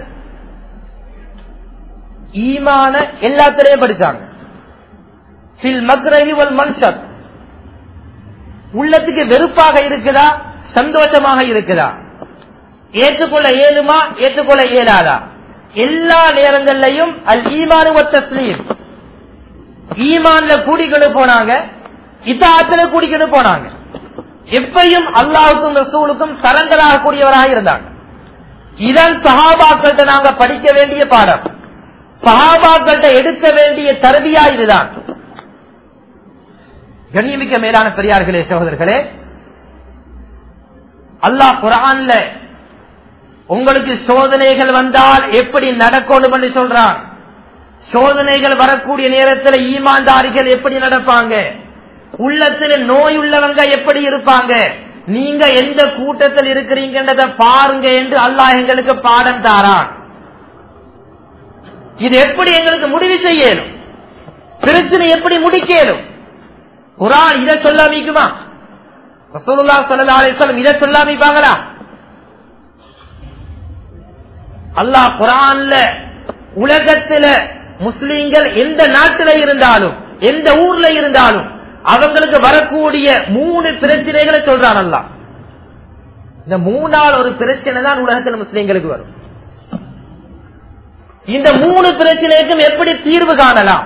ஈமான எல்லாத்திலையும் படிச்சாங்க ஃபில் மக்ரஹி வல் மன்ஷத் உள்ளத்துக்கு வெறுப்பாக இருக்குதா சந்தோஷமாக இருக்குதா ஏற்றுக்கொள்ள இயலுமா ஏற்றுக்கொள்ள இயலாதா எல்லா நேரங்கள்லையும் அல் ஈமானு தஸ்லீம் ஈமான்ல கூடிக்கொண்டு போனாங்க இத்தாத்துல கூடிக்கொண்டு போனாங்க எப்பையும் அல்லாவுக்கும் ரசூலுக்கும் சரண்டராக கூடியவராக இருந்தாங்க இதன் சஹாபாக்கள்கிட்ட நாங்க படிக்க வேண்டிய பாடம் சஹாபாக்கள்கிட்ட எடுக்க வேண்டிய தருவியா இதுதான் கண்ணியமிக்க மேலான பெரியார்களே சகோதரர்களே அல்லாஹ் குரான்ல உங்களுக்கு சோதனைகள் வந்தால் எப்படி நடக்கணும் என்று சொல்றான் சோதனைகள் வரக்கூடிய நேரத்தில் ஈமான்தாரிகள் எப்படி நடப்பாங்க உள்ளத்தில் நோய் உள்ளவங்க எப்படி இருப்பாங்க நீங்க எந்த கூட்டத்தில் இருக்கிறீங்கன்றத பாருங்க என்று அல்லாஹ் எங்களுக்கு பாடம் தாரான் இது எப்படி எங்களுக்கு முடிவு செய்யணும் பிரச்சனை எப்படி முடிக்கணும் குரான் இதை சொல்லாமிக்குமா ரசூலுல்லா ஸல்லல்லாஹு அலைஹி வஸல்லம் இதை சொல்லாமிப்பாங்களா அல்லாஹ் குரான்ல உலகத்துல முஸ்லிம்கள் எந்த நாட்டில இருந்தாலும் எந்த ஊர்ல இருந்தாலும் அவங்களுக்கு வரக்கூடிய மூணு பிரச்சனைகளை சொல்றான் அல்லாஹ் இந்த மூணால் ஒரு பிரச்சனை தான் உலகத்தில் முஸ்லிம்களுக்கு வரும் இந்த மூணு பிரச்சனைக்கும் எப்படி தீர்வு காணலாம்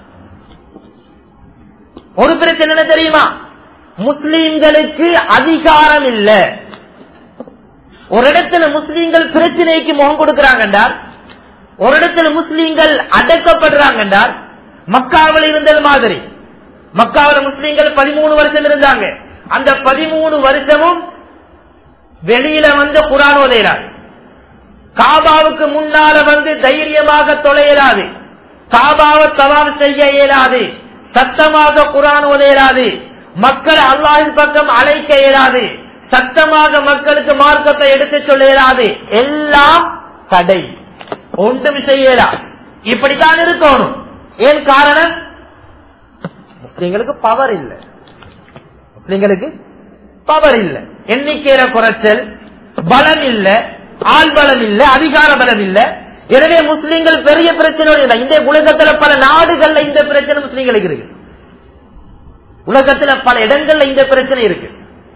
ஒரு பிரச்சனை என்ன தெரியுமா முஸ்லிம்களுக்கு அதிகாரம் இல்ல ஒரு இடத்துல முஸ்லீம்கள் பிரச்சனைக்கு முகம் கொடுக்கிறாங்க என்றால் ஒரு இடத்துல முஸ்லீம்கள் அடக்கப்படுறாங்க என்றால் மக்காவில் இருந்தது மாதிரி மக்காவில் முஸ்லீம்கள் பதிமூணு வருஷம் இருந்தாங்க அந்த பதிமூணு வருஷமும் வெளியில வந்து குரான் உதையிறாங்க காபாவுக்கு முன்னால வந்து தைரியமாக தொலையலாது காபாவை தவாம் செய்ய இயலாது சத்தமாக குரான் உதையலாது மக்கள் அல்லாஹின் பக்கம் அழைக்க இயலாது சத்தமாக மக்களுக்கு மார்க்கத்தை எடுத்து சொல்ல இயலாது எல்லாம் தடை ஒன்றும் செய்யலா இப்படித்தான் இருக்கணும் ஏன் காரணம் முஸ்லிம்களுக்கு பவர் இல்லை முஸ்லிம்களுக்கு பவர் இல்லை எண்ணிக்கையில குறைச்சல் பலம் இல்ல ஆள் பலம் இல்ல அதிகார பலம் இல்ல எனவே முஸ்லிம்கள் பெரிய பிரச்சனை இல்லை இந்த உலகத்துல பல நாடுகள்ல இந்த பிரச்சனை முஸ்லிம்களுக்கு இருக்கு உலகத்துல பல இடங்கள்ல இந்த பிரச்சனை இருக்கு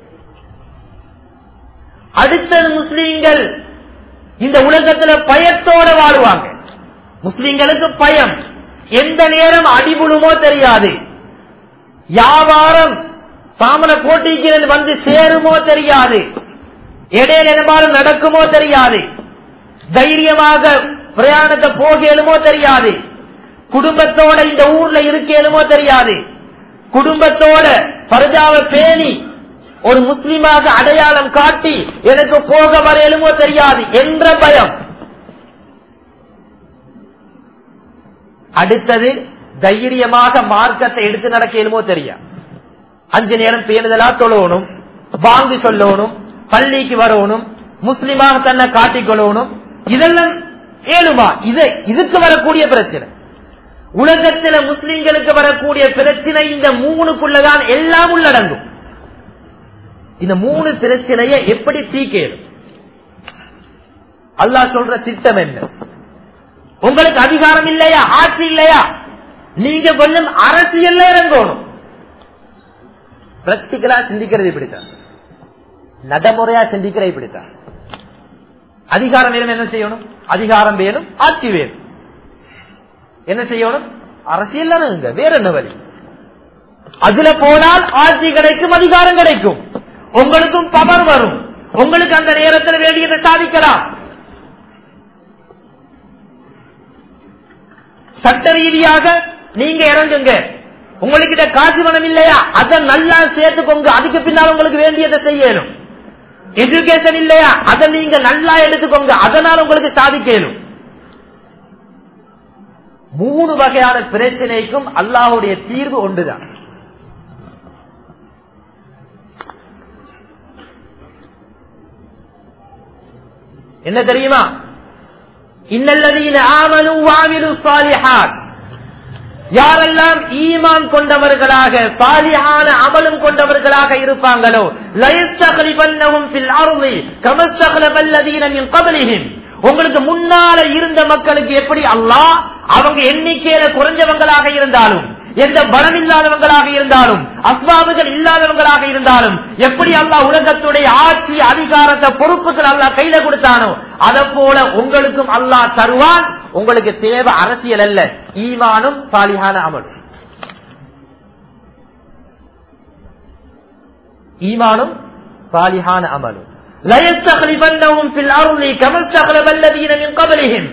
அடுத்தது முஸ்லீம்கள் இந்த உலகத்துல பயத்தோட வாழ்வாங்க முஸ்லிம்களுக்கு பயம் எந்த நேரம் அடிபுடுமோ தெரியாது வியாபாரம் சாமன போட்டிக்கு வந்து சேருமோ தெரியாது இடையில என்னமாலும் நடக்குமோ தெரியாது தைரியமாக பிரயாணத்தை போகலுமோ தெரியாது குடும்பத்தோட இந்த ஊர்ல இருக்கேனுமோ தெரியாது குடும்பத்தோட பரஜாவை பேணி ஒரு முஸ்லிமாக அடையாளம் காட்டி எனக்கு போக வரையலுமோ தெரியாது என்ற பயம் அடுத்தது தைரியமாக மார்க்கத்தை எடுத்து நடக்கலுமோ தெரியாது அஞ்சு நேரம் பேணுதலா தொழணும் வாங்கி சொல்லணும் பள்ளிக்கு வரணும் முஸ்லிமாக தன்னை காட்டிக்கொள்ளணும் இதெல்லாம் ஏழுமா இது இதுக்கு வரக்கூடிய பிரச்சனை உலகத்தில் முஸ்லிம்களுக்கு வரக்கூடிய பிரச்சனை இந்த மூணுக்குள்ளதான் எல்லாம் உள்ளடங்கும் இந்த மூணு பிரச்சனையை எப்படி தீக்கேடும் அல்லாஹ் சொல்ற திட்டம் என்ன உங்களுக்கு அதிகாரம் இல்லையா ஆட்சி இல்லையா நீங்க கொஞ்சம் அரசியல்ல இறங்கணும் பிராக்டிகலா சிந்திக்கிறது இப்படித்தான் நடைமுறையா சிந்திக்கிற இப்படித்தான் அதிகாரம் வேணும் என்ன செய்யணும் அதிகாரம் வேணும் ஆட்சி வேணும் என்ன செய்யணும் அரசியல் தானே வேற என்ன வழி அதுல போனால் ஆட்சி கிடைக்கும் அதிகாரம் கிடைக்கும் உங்களுக்கும் பவர் வரும் உங்களுக்கு அந்த நேரத்தில் வேண்டியதை சாதிக்கலாம் சட்ட ரீதியாக நீங்க இறங்குங்க உங்களுக்கு காசு பணம் இல்லையா அதை நல்லா சேர்த்துக்கோங்க அதுக்கு பின்னால் உங்களுக்கு வேண்டியதை செய்யணும் எஜுகேஷன் இல்லையா அதை நீங்க நல்லா எடுத்துக்கோங்க அதனால உங்களுக்கு சாதிக்கணும் மூணு வகையான பிரச்சனைக்கும் அல்லாஹுடைய தீர்வு ஒன்றுதான் என்ன தெரியுமா இன்னல்லதீன ஆமனு வாமிலு சாலிஹாத் யாரெல்லாம் ஈமான் கொண்டவர்களாக சாலியான அமலும் கொண்டவர்களாக இருப்பாங்களோ லயஸ்தகலிபன்னஹும் ஃபில் அர்தி கமஸ்தகலபல்லதீன மின் கபலிஹிம் உங்களுக்கு முன்னால இருந்த மக்களுக்கு எப்படி அல்லாஹ் அவங்க எண்ணிக்கையில குறைஞ்சவங்களாக இருந்தாலும் எந்த பலம் இல்லாதவங்களாக இருந்தாலும் அஸ்வாபுகள் இல்லாதவங்களாக இருந்தாலும் எப்படி அல்லாஹ் உலகத்துடைய ஆட்சி அதிகாரத்தை பொறுப்புகள் அல்லாஹ் கையில கொடுத்தானோ அதை போல உங்களுக்கும் அல்லாஹ் தருவான் உங்களுக்கு தேவை அரசியல் அல்ல ஈமானும் சாலியான அமல் ஈமானும் சாலியான அமலும் لَيَسْتَخْلِفَنَّهُمْ فِي الْأَرْضِ كَمَا اسْتَخْلَفَ الَّذِينَ مِنْ قَبْلِهِمْ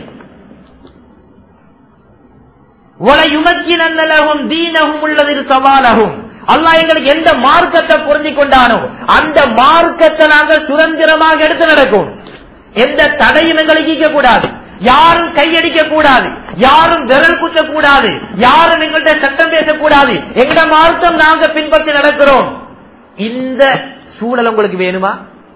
وَلَيُمَكِّنَنَّ لَهُمْ دِينَهُمُ الَّذِي ارْتَضَىٰ لَهُمْ அல்லாஹ் எங்களுக்கு எந்த மார்க்கத்தை பொருந்தி கொண்டானோ அந்த மார்க்கத்தை நாங்கள் சுதந்திரமாக எடுத்து நடக்கும் எந்த தடையும் எங்களுக்கு ஈக்க கூடாது யாரும் கையடிக்க கூடாது யாரும் விரல் குத்த கூடாது யாரும் எங்கள்கிட்ட சட்டம் பேசக்கூடாது எங்கட மார்க்கம் நாங்க பின்பற்றி நடக்கிறோம் இந்த சூழல் உங்களுக்கு வேணுமா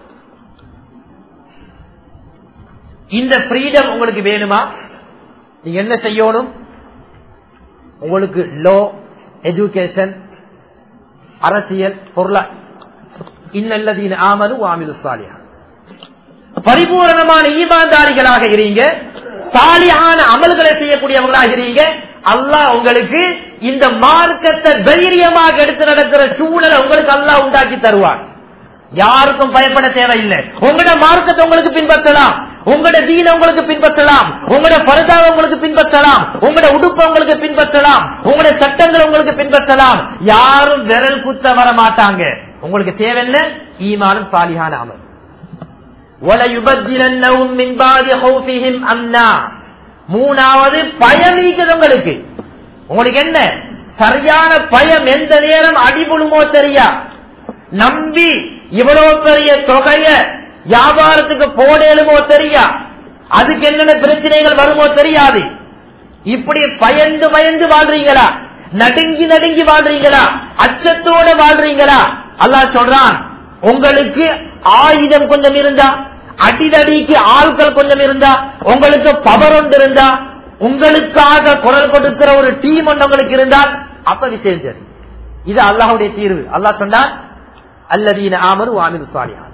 இந்த ஃப்ரீடம் உங்களுக்கு வேணுமா நீங்க என்ன செய்யணும் உங்களுக்கு லோ எஜுகேஷன் அரசியல் பொருளா இன்னல்லதீன ஆமனு வாமிலு சாலியா பரிபூரணமான ஈமான்தாரிகளாக இருங்க சாலியான அமல்களை செய்யக்கூடியவங்களாக இருங்க அல்லாஹ் உங்களுக்கு இந்த மார்க்கத்தை தைரியமாக எடுத்து நடக்கிற சூழலை உங்களுக்கு அல்லாஹ் உண்டாக்கி தருவார் யாருக்கும் பயப்பட தேவையில்லை உங்களோட மார்க்கத்தை உங்களுக்கு பின்பற்றலாம் உங்களோட தீன உங்களுக்கு பின்பற்றலாம் உங்களோட பரதாவை உங்களுக்கு பின்பற்றலாம் உங்களோட உடுப்பை உங்களுக்கு பின்பற்றலாம் உங்களோட சட்டங்களை உங்களுக்கு பின்பற்றலாம் யாரும் விரல் குத்த வர மாட்டாங்க உங்களுக்கு தேவையில்ல ஈமானும் சாலியான அமல் وَلَيُبَدِّلَنَّهُمْ مِنْ بَعْدِ خَوْفِهِمْ أَمْنًا மூணாவது பயம் இருக்குது உங்களுக்கு உங்களுக்கு என்ன சரியான பயம் எந்த நேரம் அடிபுழுமோ தெரியா நம்பி இவ்வளவு பெரிய தொகைய வியாபாரத்துக்கு போடலுமோ தெரியா அதுக்கு என்னென்ன பிரச்சனைகள் வருமோ தெரியாது இப்படி பயந்து பயந்து வாழ்றீங்களா நடுங்கி நடுங்கி வாழ்றீங்களா அச்சத்தோட வாழ்றீங்களா அல்லாஹ் சொல்றான் உங்களுக்கு ஆயுதம் கொஞ்சம் இருந்தா அடிதடிக்கு ஆட்கள் கொஞ்சம் இருந்தா உங்களுக்கு பவர் ஒன்று இருந்தா உங்களுக்காக குரல் கொடுக்கிற ஒரு டீம் ஒன்று உங்களுக்கு இருந்தால் அப்ப விஷயம் சரி இது அல்லாஹுடைய தீர்வு அல்லாஹ் சொன்னான் அல்லதீன ஆமரு ஆமிரு சாலியா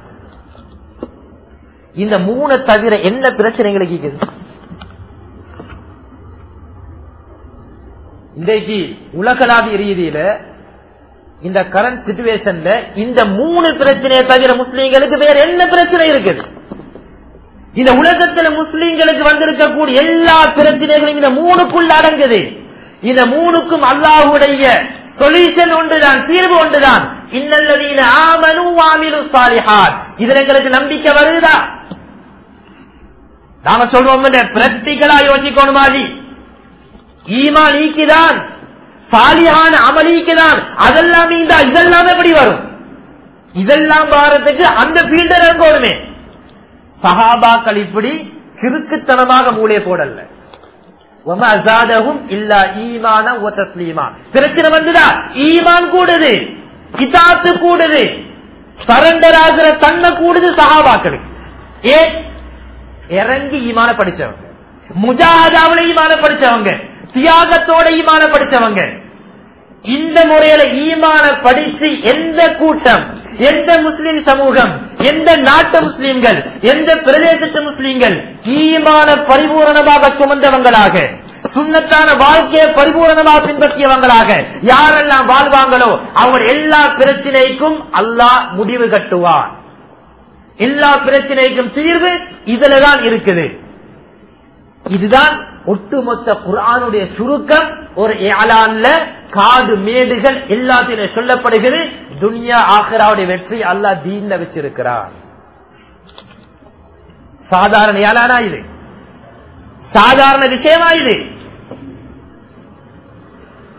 இந்த மூணு தவிர என்ன பிரச்சனைகளுக்கு இருக்குது இன்றைக்கு உலகளாவிய ரீதியில இந்த கரண்ட் சிச்சுவேஷன்ல இந்த மூணு பிரச்சனையை தவிர முஸ்லீம்களுக்கு வேற என்ன பிரச்சனை இருக்குது இந்த உலகத்துல முஸ்லீம்களுக்கு வந்திருக்கக்கூடிய எல்லா பிரச்சனைகளும் இந்த மூணுக்குள்ள அடங்குது இந்த மூணுக்கும் அல்லாஹுடைய சொல்யூஷன் ஒன்றுதான் தீர்வு ஒன்றுதான் இன்னல்லதீன ஆமனு வாமிலு சாலிஹாத் இதுல எங்களுக்கு நம்பிக்கை வருதா நாம சொல்றோம் பிராக்டிக்கலா யோசிக்கணும் மாதிரி ஈமான் ஈக்கிதான் சாலியான அமலிக்குதான் அதெல்லாம் இந்த இதெல்லாம் எப்படி வரும் இதெல்லாம் வாரத்துக்கு அந்த ஃபீல்டர் இருக்கணுமே சஹாபாக்கள் இப்படி கிறுக்குத்தனமாக மூளை போடல பிரச்சனை வந்துதா ஈமான் கூடுது கிதாத்து கூடுது சரண்டர் ஆகிற தன்மை கூடுது சஹாபாக்களுக்கு ஏ இறங்கி ஈமான படிச்சவங்க முஜாஹாதாவில ஈமான படிச்சவங்க தியாகத்தோட ஈமான படிச்சவங்க இந்த முறையில ஈமான படிச்சு எந்த கூட்டம் எந்த முஸ்லிம் சமூகம் எந்த நாட்டு முஸ்லிம்கள் எந்த பிரதேசத்து முஸ்லிம்கள் ஈமான பரிபூரணமாக சுமந்தவங்களாக சுண்ணத்தான வாழ்க்கையை பரிபூரணமாக பின்பற்றியவங்களாக யாரெல்லாம் வாழ்வாங்களோ அவங்க எல்லா பிரச்சனைக்கும் அல்லாஹ் முடிவு கட்டுவார் எல்லா பிரச்சனைக்கும் தீர்வு இதுலதான் இருக்குது இதுதான் ஒட்டுமொத்த குரானுடைய சுருக்கம் ஒரு ஏழான்ல காடு மேடுகள் எல்லாத்திலும் சொல்லப்படுகிறது துனியா ஆஹராவுடைய வெற்றி அல்லா தீன்ல வச்சிருக்கிறார் சாதாரண ஏழானா இது சாதாரண விஷயமா இது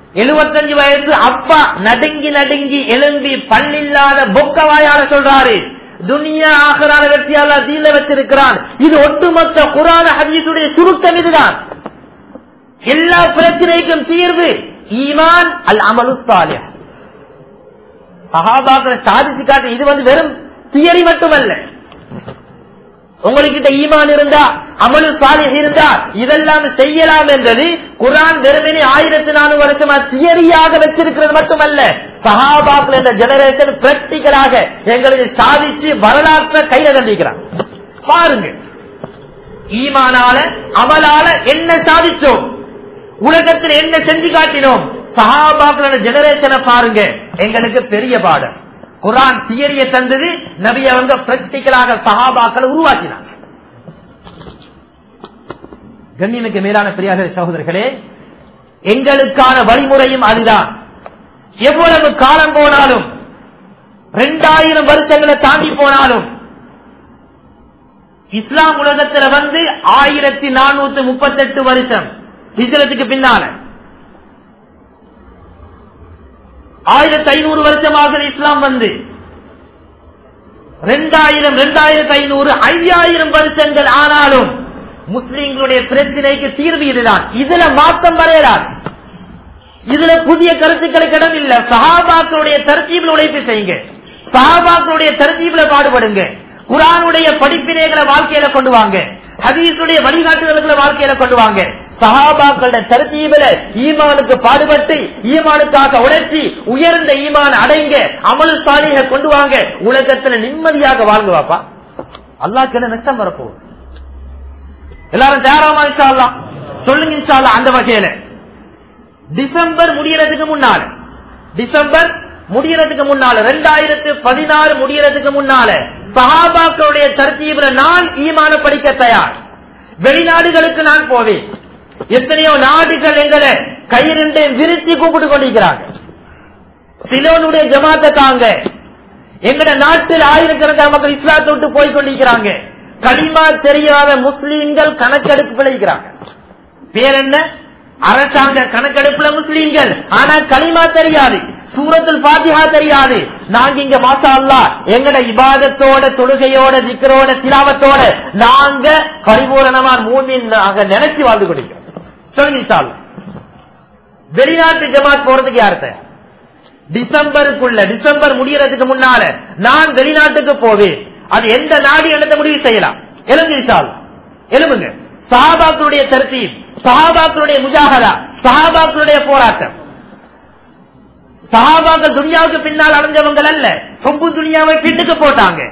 எழுபத்தஞ்சு வயசு அப்பா நடுங்கி நடுங்கி எழும்பி பல்லில்லாத பொக்கவாயால சொல்றாரு துனியா ஆகரான வெற்றியாளா தீல வச்சிருக்கிறான் இது ஒட்டுமொத்த குரான ஹதீசுடைய சுருக்கம் இதுதான் எல்லா பிரச்சனைக்கும் தீர்வு ஈமான் அல் அமலு சாலியா சஹாபாக்களை சாதிச்சு காட்டு இது வந்து வெறும் தியரி மட்டுமல்ல உங்ககிட்ட ஈமான் இருந்தா அமலு சாலிஹ் இருந்தா இதெல்லாம் செய்யலாம் என்றது குரான் வெறுமனே ஆயிரத்தி நானூறு வருஷமா தியரியாக வச்சிருக்கிறது மட்டுமல்ல சஹாபாக்கள் என்ற ஜெனரேஷன் பிராக்டிக்கலாக எங்களுக்கு சாதிச்சு வரலாற்றை கையில தண்டிக்கிறான் பாருங்க ஈமானால அமலால என்ன சாதிச்சோம் உலகத்தில் என்ன செஞ்சு காட்டினோம் சஹாபாக்களோட ஜெனரேஷனை பாருங்க எங்களுக்கு பெரிய பாடம் குரான் தியரிய தந்தது நபி அவங்க பிராக்டிக்கலாக சஹாபாக்களை உருவாக்கினாங்க கண்ணியமிக்க மேலான பெரியார சகோதரர்களே எங்களுக்கான வழிமுறையும் அதுதான் எவ்வளவு காலம் போனாலும் இரண்டாயிரம் வருஷங்களை தாண்டி போனாலும் இஸ்லாம் உலகத்துல வந்து ஆயிரத்தி நானூத்தி முப்பத்தி எட்டு வருஷம் ஹிஜரத்துக்கு பின்னால ஆயிரத்தி ஐநூறு வருஷமாக இஸ்லாம் வந்து ரெண்டாயிரம் ரெண்டாயிரத்தி ஐநூறு ஐயாயிரம் வருஷங்கள் ஆனாலும் முஸ்லிம்களுடைய பிரச்சனைக்கு தீர்வு இதுதான் இதுல மாற்றம் வரையறார் இதுல புதிய கருத்துக்களுக்கு இடம் இல்ல சஹாபாக்களுடைய தர்த்தீபில் உழைப்பு செய்யுங்க சஹாபாக்களுடைய தர்த்தீபில பாடுபடுங்க குரானுடைய படிப்பினைகளை வாழ்க்கையில கொண்டு வாங்க ஹதீசுடைய வழிகாட்டுதல்களை வாழ்க்கையில கொண்டு வாங்க சஹாபாக்களுடைய தரத்தீவில ஈமானுக்கு பாடுபட்டு ஈமானுக்காக உழைச்சி உயர்ந்த ஈமான் அடைங்க அமல் சாலிக கொண்டு வாங்க உலகத்துல நிம்மதியாக வாழ்ந்து வாப்பா அல்லாக்கு என்ன நஷ்டம் வரப்போகுது எல்லாரும் தயாராமா இன்ஷா சொல்லுங்க இன்ஷா அந்த வகையில டிசம்பர் முடியறதுக்கு முன்னால டிசம்பர் முடியறதுக்கு முன்னால ரெண்டாயிரத்து பதினாறு முடியறதுக்கு முன்னால சஹாபாக்களுடைய தர்த்தீவில நான் ஈமான படிக்க தயார் வெளிநாடுகளுக்கு நான் போவேன் எத்தனையோ நாடுகள் எங்களை கையிரண்டை விரிச்சு கூப்பிட்டு கொண்டிருக்கிறாங்க சிலோனுடைய ஜமாத்தை தாங்க எங்கட நாட்டில் ஆயிரக்கணக்கான மக்கள் இஸ்லாத்தை விட்டு போய் கொண்டிருக்கிறாங்க களிமா தெரியாத முஸ்லீம்கள் கணக்கெடுப்பு விளைகிறாங்க பேர் என்ன அரசாங்க கணக்கெடுப்புல முஸ்லீம்கள் ஆனா களிமா தெரியாது சூரத்தில் பாத்தியா தெரியாது நாங்க இங்க மாசா அல்லா எங்கட இபாதத்தோட தொழுகையோட திக்கரோட திலாவத்தோட நாங்க பரிபூரணமான மூமின் நாங்க நினைச்சு வாழ்ந்து கொண்டிருக்கிறோம் சொல்லுங்க வெளிநாட்டு ஜமாத் போறதுக்கு யார்த்த டிசம்பருக்குள்ள டிசம்பர் முடியறதுக்கு முன்னால நான் வெளிநாட்டுக்கு போவேன் அது எந்த நாடு எழுத முடிவு செய்யலாம் எழுந்திருச்சால் எழுதுங்க சஹாபாக்களுடைய தருத்தீப் சஹாபாக்களுடைய முஜாகரா சஹாபாக்களுடைய போராட்டம் சஹாபாக்கள் துனியாவுக்கு பின்னால் அடைஞ்சவங்க அல்ல சொம்பு துனியாவை பின்னுக்கு போட்டாங்க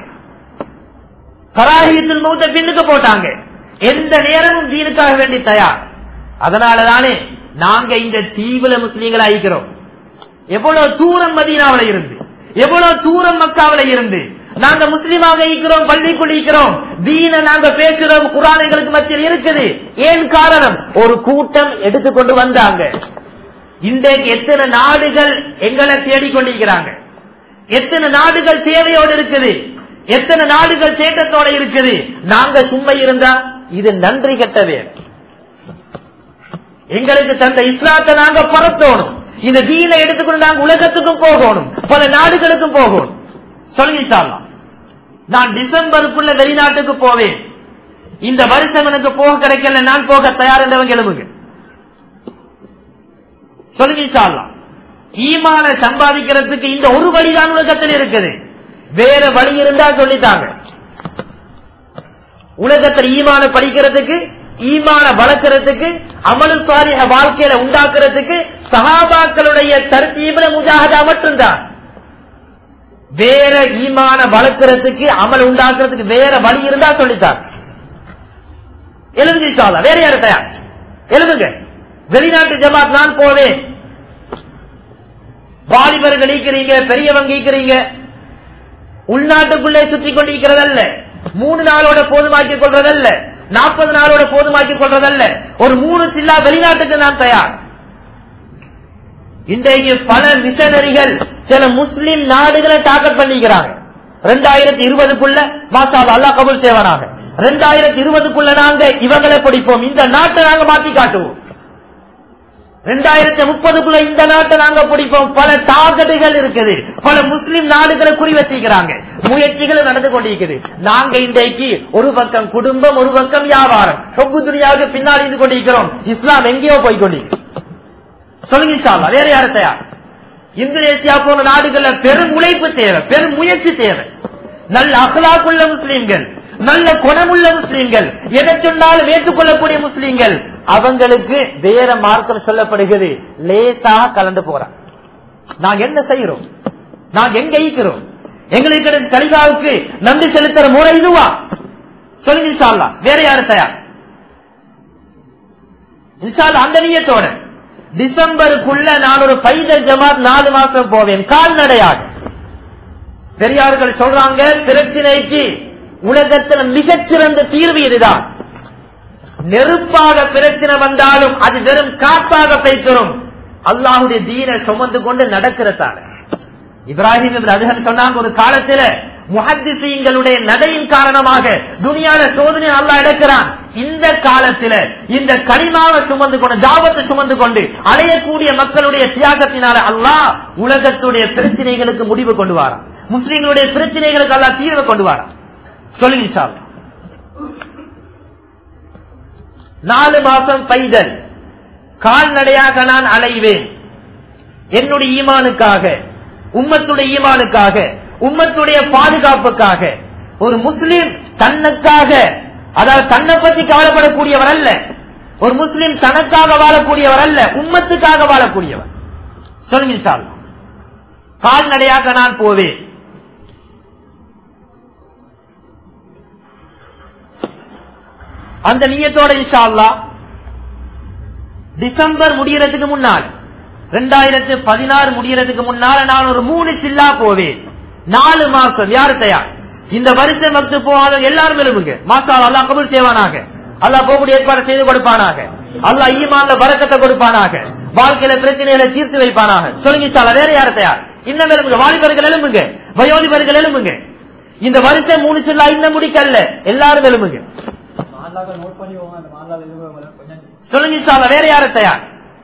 கராஹியத்தில் மூத்த பின்னுக்கு போட்டாங்க எந்த நேரமும் தீனுக்காக வேண்டி தயார் அதனாலதானே நாங்க இந்த தீவிர முஸ்லீம்கள் ஆயிக்கிறோம் எவ்வளவு தூரம் மதீனாவில இருந்து எவ்வளவு தூரம் மக்காவில இருந்து நாங்க முஸ்லீமாக இருக்கிறோம் பள்ளிக்குள் இருக்கிறோம் தீன நாங்க பேசுறோம் குரான் எங்களுக்கு மத்தியில் இருக்குது ஏன் காரணம் ஒரு கூட்டம் எடுத்துக்கொண்டு வந்தாங்க இன்றைக்கு எத்தனை நாடுகள் எங்களை தேடிக்கொண்டிருக்கிறாங்க எத்தனை நாடுகள் தேவையோடு இருக்குது எத்தனை நாடுகள் தேட்டத்தோட இருக்குது நாங்க சும்மா இருந்தா இது நன்றி கெட்டவே எங்களுக்கு தந்த இஸ்லாத்தை நாங்க பரத்தோணும் இந்த தீனை எடுத்துக்கொண்டு நாங்க உலகத்துக்கும் போகணும் பல நாடுகளுக்கும் போகணும் சொல்லிட்டாலாம் நான் டிசம்பருக்குள்ள வெளிநாட்டுக்கு போவேன் இந்த வருஷம் எனக்கு போக கிடைக்கல நான் போக தயார் என்றவங்க எழுதுங்க சொல்லிட்டாலாம் ஈமான சம்பாதிக்கிறதுக்கு இந்த ஒரு வழிதான் உலகத்தில் இருக்குது வேற வழி இருந்தா சொல்லிட்டாங்க உலகத்தில் ஈமான படிக்கிறதுக்கு ஈமான வளர்க்கறதுக்கு அமலு சாலிக வாழ்க்கையில உண்டாக்குறதுக்கு சஹாபாக்களுடைய தர்த்தீவிர முஜாகதா மட்டும்தான் வேற ஈமான வளர்க்கறதுக்கு அமல் உண்டாக்குறதுக்கு வேற வழி இருந்தா சொல்லித்தார் எழுதுங்க வேற யாரு தயார் எழுதுங்க வெளிநாட்டு ஜமாத் நான் போவேன் வாலிபர்கள் ஈக்கிறீங்க பெரியவங்க ஈக்கிறீங்க உள்நாட்டுக்குள்ளே சுற்றி கொண்டிருக்கிறதல்ல மூணு நாளோட போதுமாக்கிக் கொள்றதல்ல நாற்பது நாளோட போதுமாக்கிக் கொள்றதல்ல ஒரு மூணு சில்லா வெளிநாட்டுக்கு நான் தயார் இன்றைக்கு பல மிஷனரிகள் சில முஸ்லிம் நாடுகளை டாக்கெட் பண்ணிக்கிறாங்க ரெண்டாயிரத்தி இருபதுக்குள்ள மாசால் அல்லா கபூல் செய்வானாக ரெண்டாயிரத்தி இருபதுக்குள்ள நாங்க இவங்களை படிப்போம் இந்த நாட்டை நாங்க மாத்தி காட்டுவோம் ரெண்டாயிரத்தி முப்பதுக்குள்ள இந்த நாட்டை நாங்க பிடிப்போம் பல டார்கெட்டுகள் இருக்குது பல முஸ்லிம் நாடுகளை குறி வச்சிருக்கிறாங்க முயற்சிகள் நடந்து கொண்டிருக்குது நாங்க இன்றைக்கு ஒரு பக்கம் குடும்பம் ஒரு பக்கம் வியாபாரம் சொப்பு துணியாவுக்கு பின்னாடி இருந்து கொண்டிருக்கிறோம் இஸ்லாம் எங்கேயோ போய் கொண்டிருக்கிறோம் சொல்லுங்க இன்ஷால்லா வேற யார தயார் இந்தோனேசியா போன்ற நாடுகள்ல பெரும் உழைப்பு தேவை பெரும் முயற்சி தேவை நல்ல அகலாக்குள்ள முஸ்லீம்கள் நல்ல குணமுள்ள முஸ்லீம்கள் எதை சொன்னாலும் ஏற்றுக்கொள்ளக்கூடிய முஸ்லீம்கள் அவங்களுக்கு வேற மார்க்கம் சொல்லப்படுகிறது லேசாக கலந்து போறாங்க நாங்க என்ன செய்யறோம் நாங்க எங்க ஈக்கிறோம் எங்களுக்கு கிடைத்த கலிகாவுக்கு நன்றி செலுத்துற முறை இதுவா சொல்லுங்க இன்ஷால்லா வேற யாரு தயார் இன்ஷால்லா அந்த நீயத்தோட டிசம்பருக்குள்ள நான் ஒரு பைதல் ஜமாத் நாலு மாசம் போவேன் கால்நடையாக பெரியார்கள் சொல்றாங்க பிரச்சனைக்கு உலகத்தில் மிகச்சிறந்த தீர்வு இதுதான் நெருப்பாக பிரச்சனை வந்தாலும் அது வெறும் காப்பாக பேசுறோம் அல்லாஹுடைய தீனை சுமந்து கொண்டு நடக்கிறதான இப்ராஹிம் அதுகன் சொன்னாங்க ஒரு காலத்துல முஹத்திசீங்களுடைய நடையின் காரணமாக துணியால சோதனை அல்லா எடுக்கிறான் இந்த காலத்துல இந்த களிமாவை சுமந்து கொண்டு ஜாபத்தை சுமந்து கொண்டு அடையக்கூடிய மக்களுடைய தியாகத்தினால அல்லாஹ் உலகத்துடைய பிரச்சனைகளுக்கு முடிவு கொண்டு வாரான் முஸ்லீம்களுடைய பிரச்சனைகளுக்கு அல்லா தீர்வு கொண்டு வாரான் சொல்லுங்க சார் நாலு மாசம் பைதல் கால்நடையாக நான் அலைவேன் என்னுடைய ஈமானுக்காக உம்மத்துடைய ஈமானுக்காக உம்மத்துடைய பாதுகாப்புக்காக ஒரு முஸ்லீம் தன்னுக்காக அதாவது தன்னை பத்தி கவலைப்படக்கூடியவர் அல்ல ஒரு முஸ்லீம் தனக்காக வாழக்கூடியவர் அல்ல உம்மத்துக்காக வாழக்கூடியவர் சொல்லுங்க சார் கால்நடையாக நான் போவேன் அந்த நீயத்தோட இன்ஷா அல்லா டிசம்பர் முடியறதுக்கு முன்னால் ரெண்டாயிரத்து பதினாறு முடியறதுக்கு முன்னால நான் ஒரு மூணு சில்லா போவேன் நாலு மாசம் யாரு தயார் இந்த வருஷம் மக்கள் போவாலும் எல்லாரும் எழுப்புங்க மாசால் அல்லா கபூல் செய்வானாக அல்லா போகக்கூடிய ஏற்பாடு செய்து கொடுப்பானாக அல்லா ஈமான்ல வரக்கத்தை கொடுப்பானாக வாழ்க்கையில பிரச்சனைகளை தீர்த்து வைப்பானாக சொல்லுங்க சால வேற யாரு தயார் இன்னும் எழுப்புங்க வாலிபர்கள் எழுப்புங்க வயோதிபர்கள் எழுப்புங்க இந்த வருஷம் மூணு சில்லா இன்னும் முடிக்கல எல்லாரும் எழுப்புங்க சொல்லுங்க சால வேற யாரு தயார்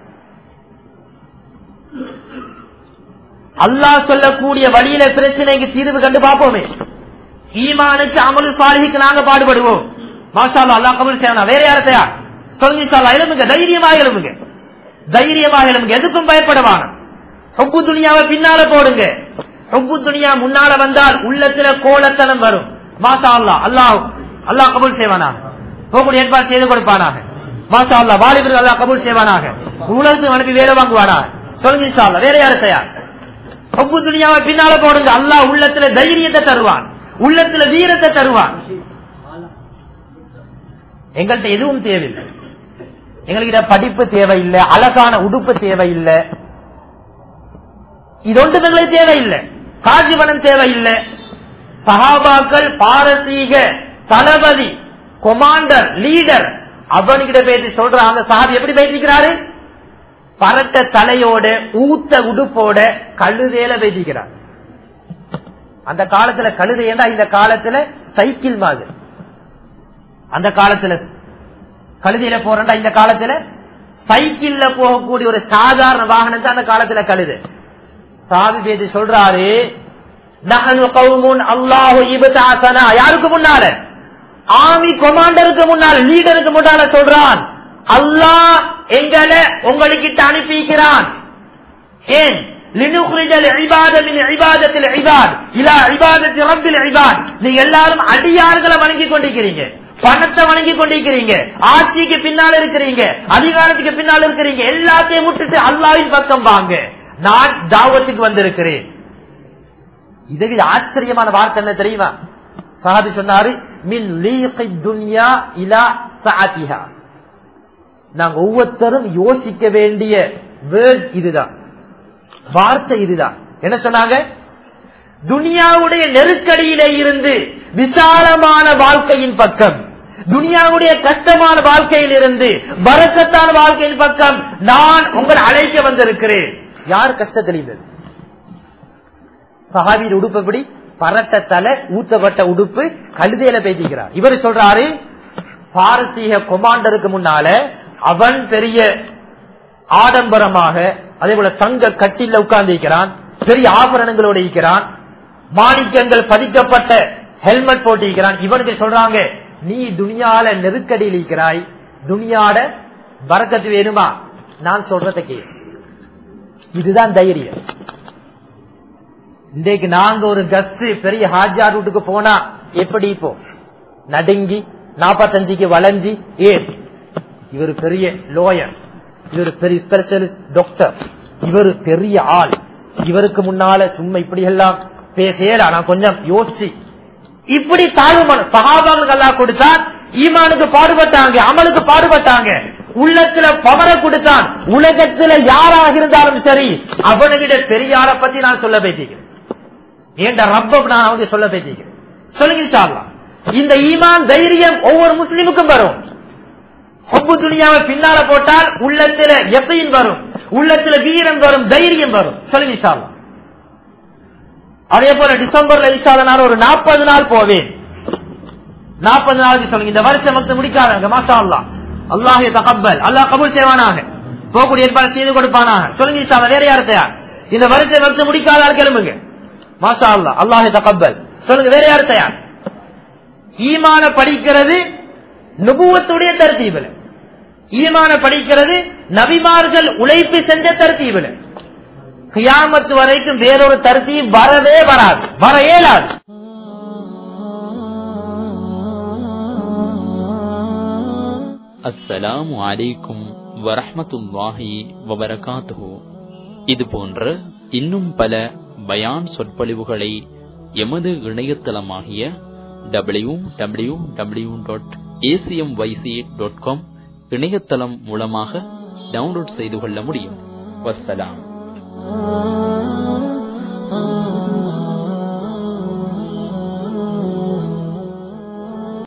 அல்லாஹ் சொல்லக்கூடிய வழியில பிரச்சனைக்கு தீர்வு கண்டு பார்ப்போமே ஈமானுக்கு அமலு சாலிக்கு நாங்க பாடுபடுவோம் மாஷாலா அல்லா கமல் செய்யணும் வேற யார தயார் சொல்லுங்க சாலா எழுப்புங்க தைரியமாக எழுப்புங்க தைரியமாக எழுப்புங்க எதுக்கும் பயப்படவான ஹொப்பு துணியாவை பின்னால போடுங்க ஹொப்பு துணியா முன்னால வந்தால் உள்ளத்துல கோலத்தனம் வரும் மாஷா அல்லா அல்லாஹ் அல்லாஹ் கபூல் செய்வானாக போகக்கூடிய ஏற்பாடு செய்து கொடுப்பானாக மாஷா அல்லா வாலிபர்கள் அல்லாஹ் கபூல் செய்வானாக உலகத்துக்கு அனுப்பி வேலை வாங்குவானாக சொல்லுங்க இன்ஷா அல்லாஹ் வேற யார தயார் ஹொப்பு துணியாவை பின்னால போடுங்க அல்லாஹ் உள்ளத்துல தைரியத்தை தருவான் உள்ளத்துல வீரத்தை தருவான் எங்கள்கிட்ட எதுவும் தேவையில்லை எங்களுக்கு படிப்பு தேவையில்லை அழகான உடுப்பு தேவையில்லை இது ஒன்றுமே தேவையில்லை காஜிவனம் தேவையில்லை சகாபாக்கள் பாரசீக தளபதி கொமாண்டர் லீடர் அவனுக்கிட்ட பேசி சொல்றாங்க சஹாபி எப்படி பேசிக்கிறாரு பரட்ட தலையோட ஊத்த உடுப்போட கழுதையில பேசிக்கிறார் அந்த காலத்துல கழுதைன்னா இந்த காலத்துல சைக்கிள் மாதிரி அந்த காலத்துல கழுதையில போறா இந்த காலத்துல சைக்கிள்ல போகக்கூடிய ஒரு சாதாரண வாகனம் தான் அந்த காலத்துல கழுது சாதி பேசி சொல்றாரு அல்லாஹு யாருக்கு முன்னால ஆமி கொமாண்டருக்கு முன்னால லீடருக்கு முன்னால சொல்றான் அல்லாஹ் எங்களை உங்களுக்கிட்ட அனுப்பிக்கிறான் ஏன் நீங்க எல்லாரும் அடியார்களை வணங்கி கொண்டிருக்கிறீங்க பணத்தை வணங்கி கொண்டிருக்கிறீங்க ஆட்சிக்கு பின்னால் இருக்கிறீங்க அதிகாரத்துக்கு பின்னால் இருக்கிறீங்க எல்லாத்தையும் விட்டுட்டு அல்லாவின் பக்கம் வாங்க நான் தாவத்துக்கு வந்திருக்கிறேன் இதுக்கு ஆச்சரியமான வார்த்தை என்ன தெரியுமா சாதி சொன்னாரு மின் துன்யா இலா சாத்திஹா நாங்க ஒவ்வொருத்தரும் யோசிக்க வேண்டிய வேர்ட் இதுதான் வார்த்தை இதுதான் என்ன சொன்னாங்க துனியாவுடைய நெருக்கடியில இருந்து விசாலமான வாழ்க்கையின் பக்கம் துனியாவுடைய கஷ்டமான வாழ்க்கையில் இருந்து வரக்கத்தான வாழ்க்கையின் பக்கம் நான் உங்களை அழைக்க வந்திருக்கிறேன் யார் கஷ்டத்தில் இருந்தது சஹாபியின் உடுப்பு எப்படி பரட்ட தலை ஊத்தப்பட்ட உடுப்பு கழுதையில பேசிக்கிறார் இவர் சொல்றாரு பாரசீக கொமாண்டருக்கு முன்னால அவன் பெரிய ஆடம்பரமாக அதே போல தங்க கட்டில உட்கார்ந்து இருக்கிறான் பெரிய ஆபரணங்களோடு இருக்கிறான் மாணிக்கங்கள் பதிக்கப்பட்ட ஹெல்மெட் போட்டு இருக்கிறான் இவனுக்கு சொல்றாங்க நீ துனியால நெருக்கடியில் இருக்கிறாய் துனியாட வரக்கத்து வேணுமா நான் சொல்றத கேளு இதுதான் தைரியம் இன்றைக்கு நாங்க ஒரு கஸ்ட் பெரிய ஹாஜா ரூட்டுக்கு போனா எப்படி இப்போ நடுங்கி நாப்பத்தஞ்சுக்கு வளைஞ்சி ஏன் இவர் பெரிய லோயர் இவர் பெரிய ஸ்பெஷலிஸ்ட் டாக்டர் இவர் பெரிய ஆள் இவருக்கு முன்னால சும்மா இப்படி எல்லாம் பேசல நான் கொஞ்சம் யோசிச்சு இப்படி தாழ்வு சகாபாங்களுக்கு எல்லாம் கொடுத்தான் ஈமானுக்கு பாடுபட்டாங்க அமலுக்கு பாடுபட்டாங்க உள்ளத்துல பவர கொடுத்தான் உலகத்துல யாராக இருந்தாலும் சரி அவனுகிட்ட பெரியார பத்தி நான் சொல்ல பேசிக்கிறேன் ஏண்ட ரப்ப நான் அவங்க சொல்ல பேசிக்கிறேன் சொல்லுங்க சார்லாம் இந்த ஈமான் தைரியம் ஒவ்வொரு முஸ்லிமுக்கும் வரும் ஒப்பு துணியாவை பின்னால போட்டால் உள்ளத்துல எப்பையும் வரும் உள்ளத்துல வீரம் வரும் தைரியம் வரும் சொல்லுங்க சார்லாம் அதே போல டிசம்பர்ல இன்ஷால நான் ஒரு நாற்பது நாள் போவேன் நாற்பது நாளைக்கு சொல்லுங்க இந்த வருஷம் மட்டும் முடிக்காதாங்க மாஷா அல்லா அல்லாஹே தகப்பல் அல்லாஹ் கபூல் செய்வானாக போகக்கூடிய ஏற்பாடு செய்து கொடுப்பானாக சொல்லுங்க இன்ஷால வேற யாரு தயார் இந்த வருஷம் வருஷம் முடிக்காத ஆள் கிளம்புங்க மாஷா அல்லா அல்லாஹே தகப்பல் சொல்லுங்க வேற யாரு தயார் ஈமான படிக்கிறது நுபுவத்துடைய தர்த்தீபில் ஈமான படிக்கிறது நபிமார்கள் உழைப்பு செஞ்ச தர்த்தீபில் கியாமத்து வரைக்கும் வேறொரு தருத்தி வரவே வராது வர இயலாது அஸ்ஸலாமு அலைக்கும் வரஹ்மத்துல்லாஹி வபரகாத்துஹு இது போன்ற இன்னும் பல பயான் சொற்பொழிவுகளை எமது இணையதளமாகிய W W W dot ACM YC dot com இணையதளம் மூலமாக டவுன்லோட் செய்து கொள்ள முடியும் வஸ்ஸலாம்